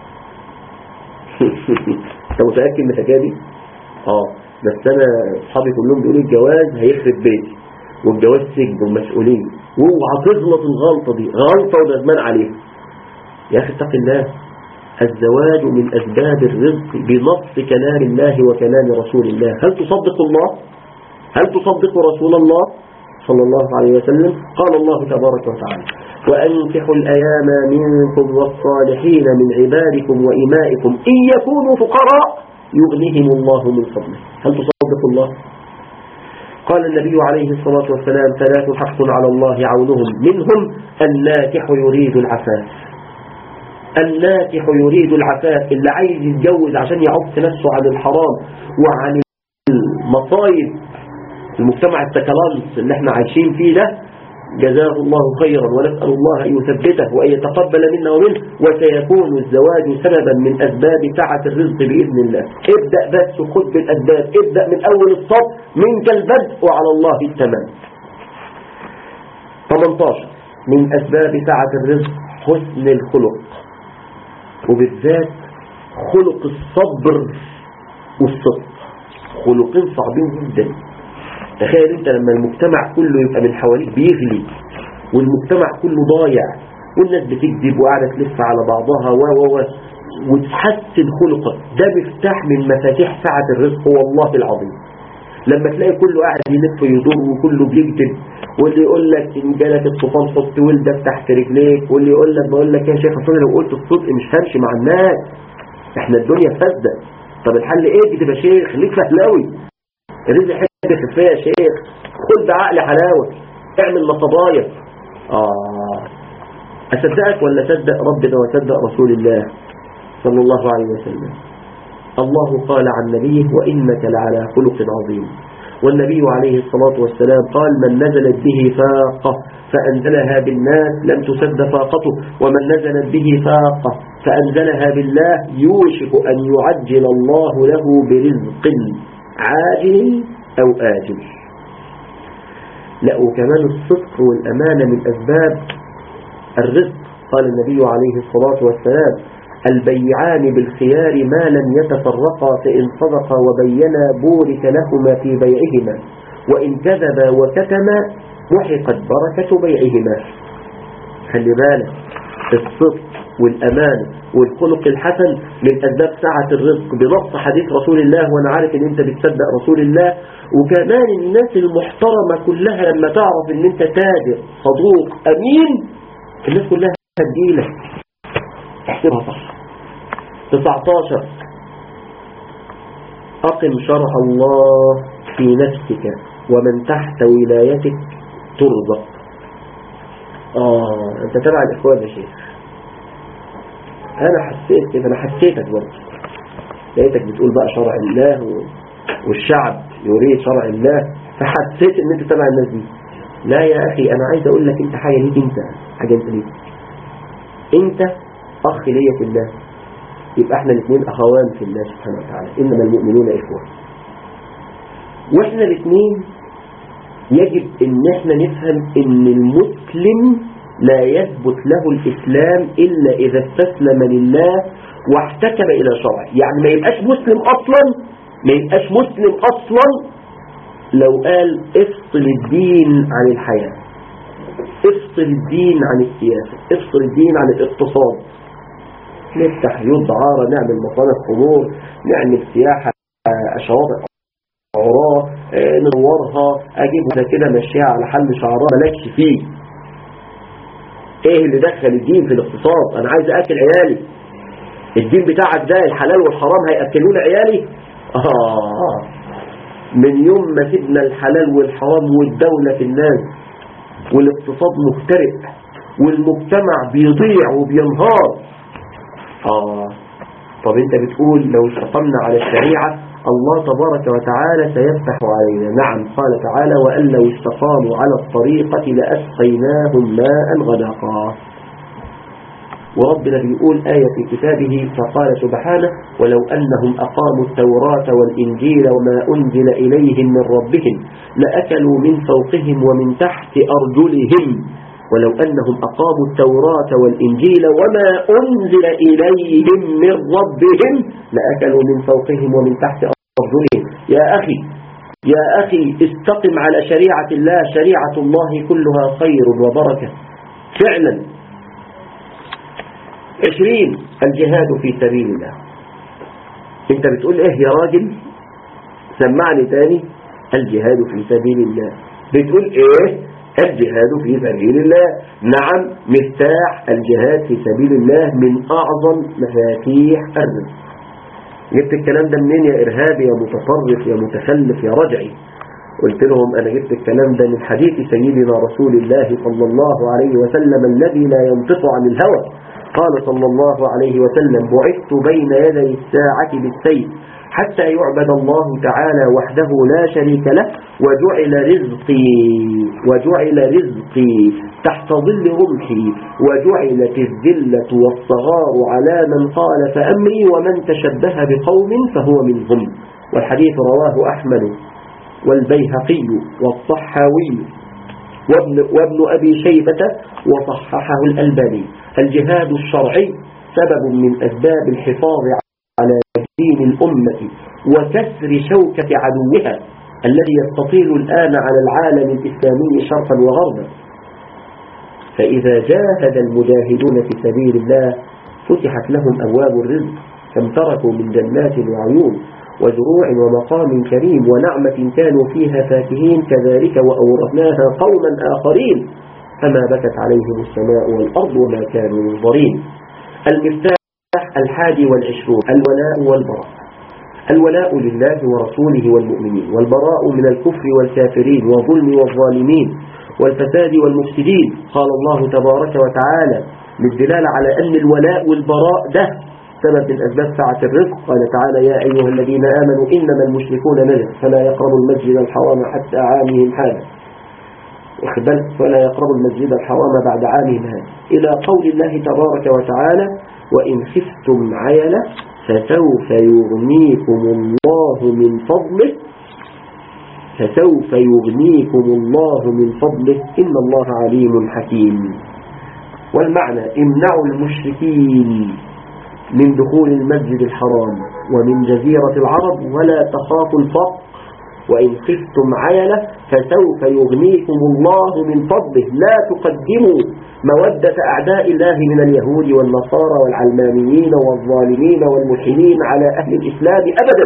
انت متأكد من الحكايه دي اه بس انا اصحابي كلهم بيقولوا الجواز هيخرب بيتي والجواز سجن ومسؤوليه واوعى تغلط الغلطه دي غلطه وندمان عليها يا اخي اتق الله الزواج من أسباب الرزق بنص كلام الله وكلام رسول الله هل تصدق الله؟ هل تصدق رسول الله صلى الله عليه وسلم قال الله تبارك وتعالى وأنكحوا الأيام منكم والصالحين من عبادكم وإمائكم إن يكونوا فقراء يغنيهم الله من فضله هل تصدق الله؟ قال النبي عليه الصلاة والسلام ثلاث حق على الله عونهم منهم الناكح يريد العفاف الناكح يريد العفاف اللي عايز يتجوز عشان يعف نفسه عن الحرام وعن المصايب المجتمع التكالانس اللي احنا عايشين فيه ده جزاه الله خيرا ونسأل الله أن يثبته وأن يتقبل منا ومنه وسيكون الزواج سببا من أسباب سعة الرزق بإذن الله ابدأ بس خذ بالأسباب ابدأ من أول الصف منك البدء وعلى الله التمام 18 من أسباب سعة الرزق حسن الخلق وبالذات خلق الصبر والصدق خلقين صعبين جدا تخيل انت لما المجتمع كله يبقى من حواليك بيغلي والمجتمع كله ضايع والناس بتكذب وقاعدة تلف على بعضها و و و وتحسن خلقك ده مفتاح من مفاتيح سعة الرزق والله العظيم لما تلاقي كله قاعد يلف يدور وكله بيكذب واللي يقول لك ان جالك الطوفان حط ولدك تحت رجليك واللي يقول لك بقول لك يا شيخ اصل لو قلت الصدق مش همشي مع الناس احنا الدنيا فاسده طب الحل ايه تبقى شيخ خليك فهلاوي الرزق حته خفيه يا شيخ خد بعقل حلاوه اعمل نصبايا اه اصدقك ولا صدق ربنا وصدق رسول الله صلى الله عليه وسلم الله قال عن نبيه وإنك لعلى خلق عظيم والنبي عليه الصلاة والسلام قال من نزلت به فاقة فأنزلها بالناس لم تسد فاقته ومن نزلت به فاقة فأنزلها بالله يوشك أن يعجل الله له برزق عاجل أو آجل لا وكمان الصدق والأمانة من أسباب الرزق قال النبي عليه الصلاة والسلام البيعان بالخيار ما لم يتفرقا فإن صدقا وبينا بورك لهما في بيعهما وإن كذبا وكتما محقت بركة بيعهما خلي بالك الصدق والأمانة والخلق الحسن من أسباب سعة الرزق بنص حديث رسول الله وأنا عارف إن أنت بتصدق رسول الله وكمان الناس المحترمة كلها لما تعرف إن أنت تاجر صدوق أمين الناس كلها هتجيلك احسبها صح 19 أقم شرع الله في نفسك ومن تحت ولايتك ترزق آه أنت تبع الإخوان يا شيخ أنا حسيت كده أنا حسيتك برضه لقيتك بتقول بقى شرع الله والشعب يريد شرع الله فحسيت ان انت تبع الناس دي لا يا اخي انا عايز اقول لك انت حاجة ليك انت حاجة انت ليك انت اخ ليا في الله يبقى احنا الاثنين اخوان في الله سبحانه وتعالى انما المؤمنون اخوة واحنا الاثنين يجب ان احنا نفهم ان المسلم لا يثبت له الاسلام الا اذا استسلم لله واحتكم الى شرعه يعني ما يبقاش مسلم اصلا ما يبقاش مسلم اصلا لو قال افصل الدين عن الحياة افصل الدين عن السياسة افصل الدين عن الاقتصاد نفتح يد عارة نعمل مصانع خمور نعمل سياحة شواطئ عراه آه، نورها اجيب كده مشيها على حل شعرها مالكش فيه ايه اللي دخل الدين في الاقتصاد انا عايز اكل عيالي الدين بتاعك ده الحلال والحرام هيأكلون عيالي آه من يوم ما سيبنا الحلال والحرام والدولة في الناس والاقتصاد مفترق والمجتمع بيضيع وبينهار آه طب انت بتقول لو استقمنا على الشريعة الله تبارك وتعالى سيفتح علينا نعم قال تعالى وأن لو استقاموا على الطريقة لأسقيناهم ماء غدقا وربنا بيقول آية في كتابه فقال سبحانه ولو أنهم أقاموا التوراة والإنجيل وما أنزل إليهم من ربهم لأكلوا من فوقهم ومن تحت أرجلهم ولو أنهم أقاموا التوراة والإنجيل وما أنزل إليهم من ربهم لأكلوا من فوقهم ومن تحت أرجلهم يا أخي يا أخي استقم على شريعة الله شريعة الله كلها خير وبركة فعلا عشرين الجهاد في سبيل الله انت بتقول ايه يا راجل سمعني تاني الجهاد في سبيل الله بتقول ايه الجهاد في سبيل الله نعم مفتاح الجهاد في سبيل الله من اعظم مفاتيح الرزق جبت الكلام ده منين يا ارهابي يا متطرف يا متخلف يا رجعي قلت لهم أنا جبت الكلام ده من حديث سيدنا رسول الله صلى الله عليه وسلم الذي لا ينطق عن الهوى قال صلى الله عليه وسلم بعثت بين يدي الساعة بالسيف حتى يعبد الله تعالى وحده لا شريك له وجعل رزقي وجعل رزقي تحت ظل رمحي وجعلت الذلة والصغار على من قال فأمري ومن تشبه بقوم فهو منهم والحديث رواه أحمد والبيهقي والصحاوي وابن, وابن أبي شيبة وصححه الألباني الجهاد الشرعي سبب من أسباب الحفاظ على دين الأمة وكسر شوكة عدوها الذي يستطيل الآن على العالم الإسلامي شرقا وغربا فإذا جاهد المجاهدون في سبيل الله فتحت لهم أبواب الرزق كم تركوا من جنات وعيون وزروع ومقام كريم ونعمة كانوا فيها فاكهين كذلك وأورثناها قوما آخرين فما بكت عليهم السماء والأرض وما كانوا منظرين المفتاح الحادي والعشرون الولاء والبراء الولاء لله ورسوله والمؤمنين والبراء من الكفر والكافرين والظلم والظالمين والفساد والمفسدين قال الله تبارك وتعالى للدلالة على أن الولاء والبراء ده سبب من أسباب سعة الرزق قال تعالى يا أيها الذين آمنوا إنما المشركون نجس فلا يقربوا المسجد الحرام حتى عامهم هذا وخبل فلا يقربوا المسجد الحرام بعد عامهم هذا إلى قول الله تبارك وتعالى وإن خفتم عيلة فسوف يغنيكم الله من فضله فسوف يغنيكم الله من فضله إن الله عليم حكيم والمعنى امنعوا المشركين من دخول المسجد الحرام ومن جزيرة العرب ولا تخافوا الفقر وإن خفتم عيلة فسوف يغنيكم الله من فضله لا تقدموا مودة أعداء الله من اليهود والنصارى والعلمانيين والظالمين والملحدين على أهل الإسلام أبدا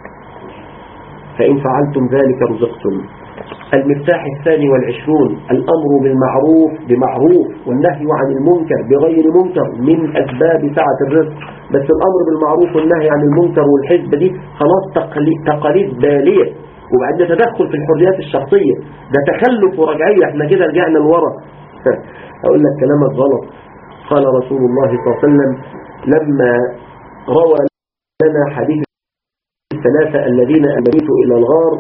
فإن فعلتم ذلك رزقتم المفتاح الثاني والعشرون الأمر بالمعروف بمعروف والنهي عن المنكر بغير منكر من أسباب سعة الرزق بس الأمر بالمعروف والنهي عن المنكر والحزب دي خلاص تقاليد بالية وبعد تدخل في الحريات الشخصية ده تخلف ورجعية احنا كده رجعنا لورا أقول لك كلامك غلط قال رسول الله صلى الله عليه وسلم لما روى لنا حديث الثلاثة الذين أمريتوا إلى الغار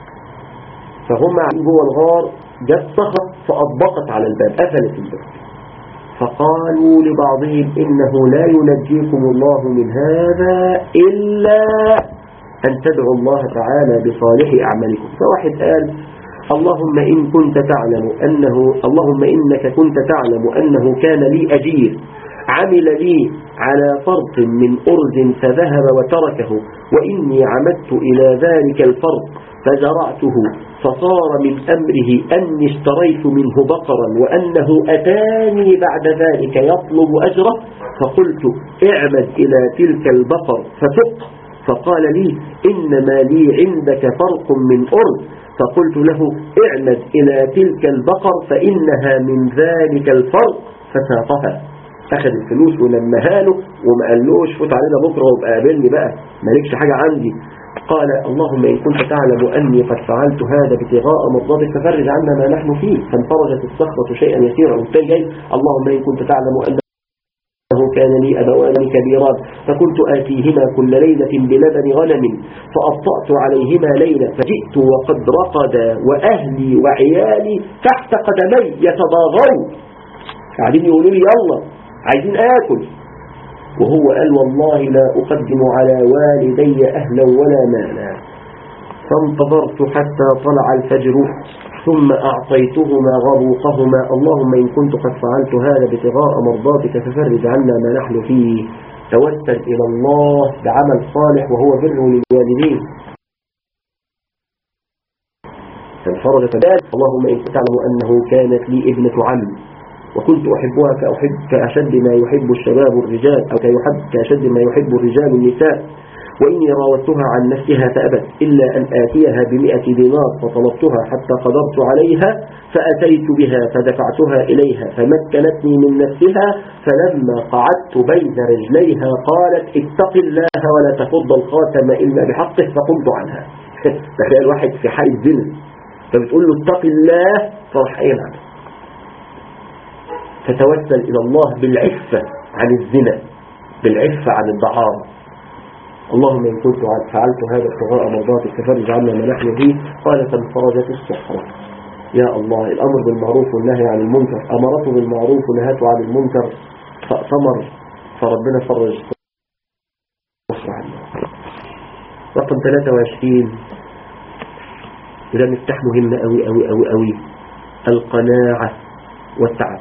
فهم جوه الغار جت صخر فأطبقت على الباب قفلت الباب فقالوا لبعضهم إنه لا ينجيكم الله من هذا إلا أن تدعوا الله تعالى بصالح أعمالكم فواحد قال اللهم إن كنت تعلم أنه اللهم إنك كنت تعلم أنه كان لي أجير عمل لي على فرط من أرز فذهب وتركه وإني عمدت إلى ذلك الفرط فزرعته فصار من أمره أني اشتريت منه بقرا وأنه أتاني بعد ذلك يطلب أجره فقلت اعمد إلى تلك البقر فتق فقال لي إنما لي عندك فرق من أرض فقلت له اعمد إلى تلك البقر فإنها من ذلك الفرق فساقها أخذ الفلوس ولمها له وما قالوش فوت علينا بكرة وابقى قابلني بقى مالكش حاجة عندي قال اللهم إن كنت تعلم أني قد فعلت هذا ابتغاء مرضاتك ففرج عنا ما نحن فيه فانفرجت الصخرة شيئا يسيرا والتالي اللهم إن كنت تعلم أنه كان لي أبوان كبيران فكنت آتيهما كل ليلة بلبن غنم فأبطأت عليهما ليلة فجئت وقد رقد وأهلي وعيالي تحت قدمي يتضاغروا قاعدين يقولوا لي يلا عايزين آكل وهو قال والله لا أقدم على والدي أهلا ولا مالا فانتظرت حتى طلع الفجر ثم أعطيتهما غبوقهما اللهم إن كنت قد فعلت هذا ابتغاء مرضاتك ففرج عنا ما نحن فيه توسل إلى الله بعمل صالح وهو بر للوالدين فانفرج فبال اللهم إن كنت تعلم أنه كانت لي ابنة عم وكنت أحبها كأحب كأشد ما يحب الشباب الرجال أو كيحب كأشد ما يحب الرجال النساء وإني راودتها عن نفسها فأبت إلا أن آتيها بمئة دينار فطلبتها حتى قدرت عليها فأتيت بها فدفعتها إليها فمكنتني من نفسها فلما قعدت بين رجليها قالت اتق الله ولا تفض الخاتم إلا بحقه فقمت عنها تخيل واحد في حال الزنا فبتقول له اتق الله فراح يلعب فتوسل إلى الله بالعفة عن الزنا بالعفة عن الدعارة اللهم إن كنت فعلت هذا ابتغاء مرضاتك ففرج عنا ما نحن فيه قال فانفرجت الصحراء يا الله الأمر بالمعروف والنهي عن المنكر أمرته بالمعروف ونهته عن المنكر فأتمر فربنا فرج الصحراء عنه رقم 23 وده مفتاح مهم أوي أوي أوي أوي القناعة والتعب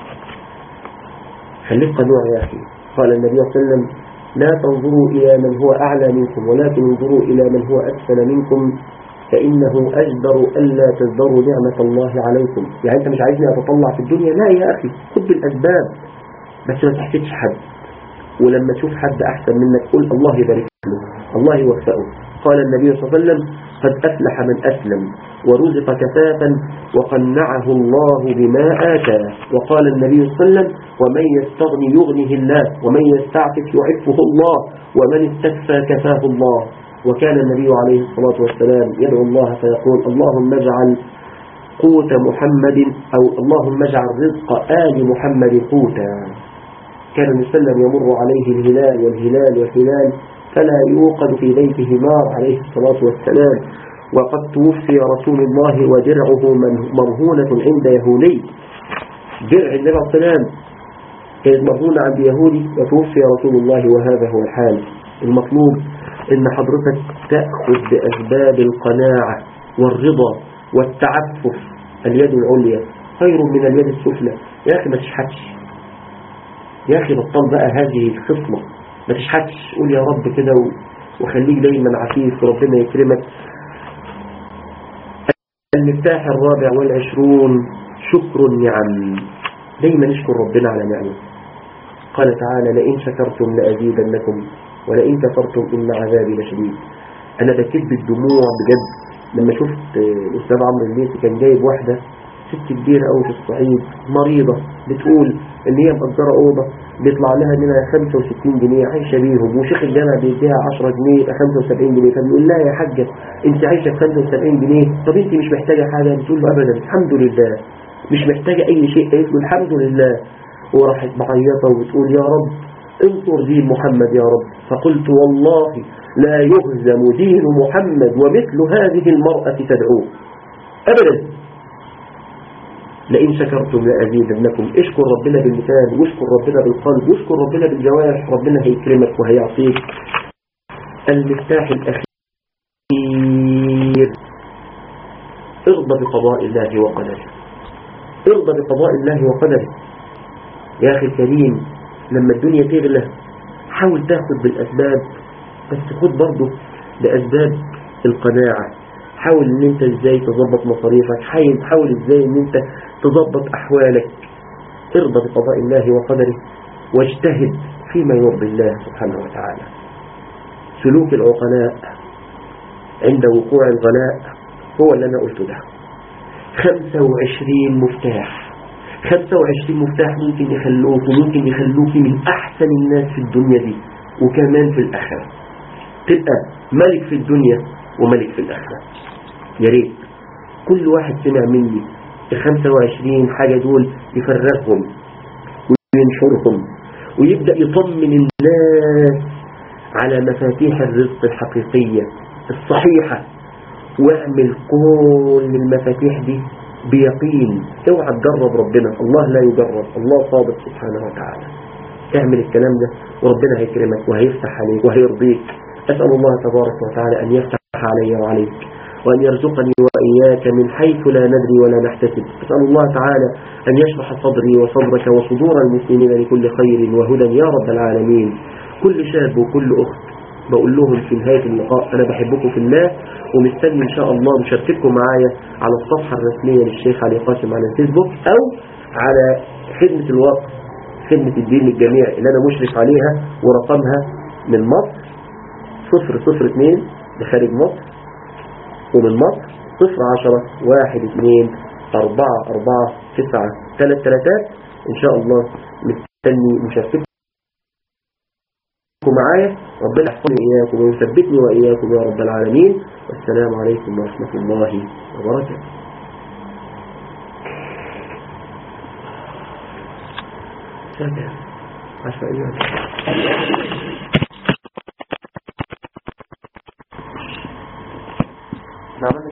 خليك قنوع يا أخي قال النبي صلى الله عليه وسلم لا تنظروا إلى من هو أعلى منكم ولكن انظروا إلى من هو أسفل منكم فإنه أجدر ألا تزدروا نعمة الله عليكم يعني أنت مش عايزني أتطلع في الدنيا لا يا أخي خد بالأسباب بس ما تحسدش حد ولما تشوف حد أحسن منك قول الله يبارك له الله يوفقه قال النبي صلى الله عليه وسلم قد أفلح من أسلم ورزق كفافا وقنعه الله بما آتاه وقال النبي صلى الله عليه وسلم ومن يستغني يغنه الله ومن يستعفف يعفه الله ومن استكفى كفاه الله وكان النبي عليه الصلاة والسلام يدعو الله فيقول اللهم اجعل قوت محمد أو اللهم اجعل رزق آل محمد قوتا كان النبي صلى الله عليه وسلم يمر عليه الهلال والهلال والهلال فلا يوقد في بيته نار عليه الصلاة والسلام وقد توفي رسول الله ودرعه مرهونة عند يهودي درع النبي عليه السلام كانت مرهونة عند يهودي وتوفي رسول الله وهذا هو الحال المطلوب ان حضرتك تأخذ بأسباب القناعة والرضا والتعفف اليد العليا خير من اليد السفلى يا أخي ما تشحتش يا أخي بطل بقى هذه الخصلة ما تشحتش قول يا رب كده وخليك دايما عفيف وربنا يكرمك المفتاح الرابع والعشرون شكر النعم دايما نشكر ربنا على نعمه قال تعالى لئن شكرتم لأزيدنكم ولئن كفرتم إن عذابي لشديد أنا بكيت بالدموع بجد لما شفت الأستاذ عمرو الليثي كان جايب واحدة ست كبيرة أوي في الصعيد مريضة بتقول إن هي مأجرة أوضة بيطلع لها منها 65 جنيه عايشة بيهم وشيخ الجامع بيديها 10 جنيه 75 جنيه فبيقول لها يا حاجة انت عايشة ب 75 جنيه طب انت مش محتاجة حاجة بتقول له ابدا الحمد لله مش محتاجة اي شيء قالت له الحمد لله وراحت معيطة وبتقول يا رب انصر دين محمد يا رب فقلت والله لا يهزم دين محمد ومثل هذه المرأة تدعوه ابدا لئن شكرتم لأزيدنكم اشكر ربنا باللسان واشكر ربنا بالقلب واشكر ربنا بالجوارح ربنا هيكرمك وهيعطيك المفتاح الأخير ارضى بقضاء الله وقدره ارضى بقضاء الله وقدره يا أخي الكريم لما الدنيا تغلى حاول تاخد بالأسباب بس خد برضه بأسباب القناعة حاول ان انت ازاي تظبط مصاريفك حاول حاول ازاي ان انت تظبط احوالك ارضى بقضاء الله وقدره واجتهد فيما يرضي الله سبحانه وتعالى سلوك العقلاء عند وقوع الغلاء هو اللي انا قلته ده 25 مفتاح 25 مفتاح ممكن يخلوك وممكن يخلوك من احسن الناس في الدنيا دي وكمان في الاخره تبقى ملك في الدنيا وملك في الاخره يا ريت كل واحد سمع مني ال 25 حاجة دول يفرغهم وينشرهم ويبدأ يطمن الناس على مفاتيح الرزق الحقيقية الصحيحة واعمل كل المفاتيح دي بيقين اوعى تجرب ربنا الله لا يجرب الله صادق سبحانه وتعالى اعمل الكلام ده وربنا هيكرمك وهيفتح عليك وهيرضيك أسأل الله تبارك وتعالى أن يفتح علي وعليك وأن يرزقني وإياك من حيث لا ندري ولا نحتسب أسأل الله تعالى أن يشرح صدري وصدرك وصدور المسلمين لكل خير وهدى يا رب العالمين كل شاب وكل أخت بقول لهم في نهاية اللقاء أنا بحبكم في الله ومستني إن شاء الله مشاركتكم معايا على الصفحة الرسمية للشيخ علي قاسم على الفيسبوك أو على خدمة الوقت خدمة الدين للجميع اللي أنا مشرف عليها ورقمها من مصر صفر صفر اثنين لخارج مصر ومن مصر صفر عشرة واحد اثنين أربعة أربعة تسعة ثلاث ثلاثات إن شاء الله مستني مشاركتكم معايا ربنا يحفظني إياكم ويثبتني وإياكم يا رب العالمين والسلام عليكم ورحمة الله وبركاته سلام عشوائيات نعم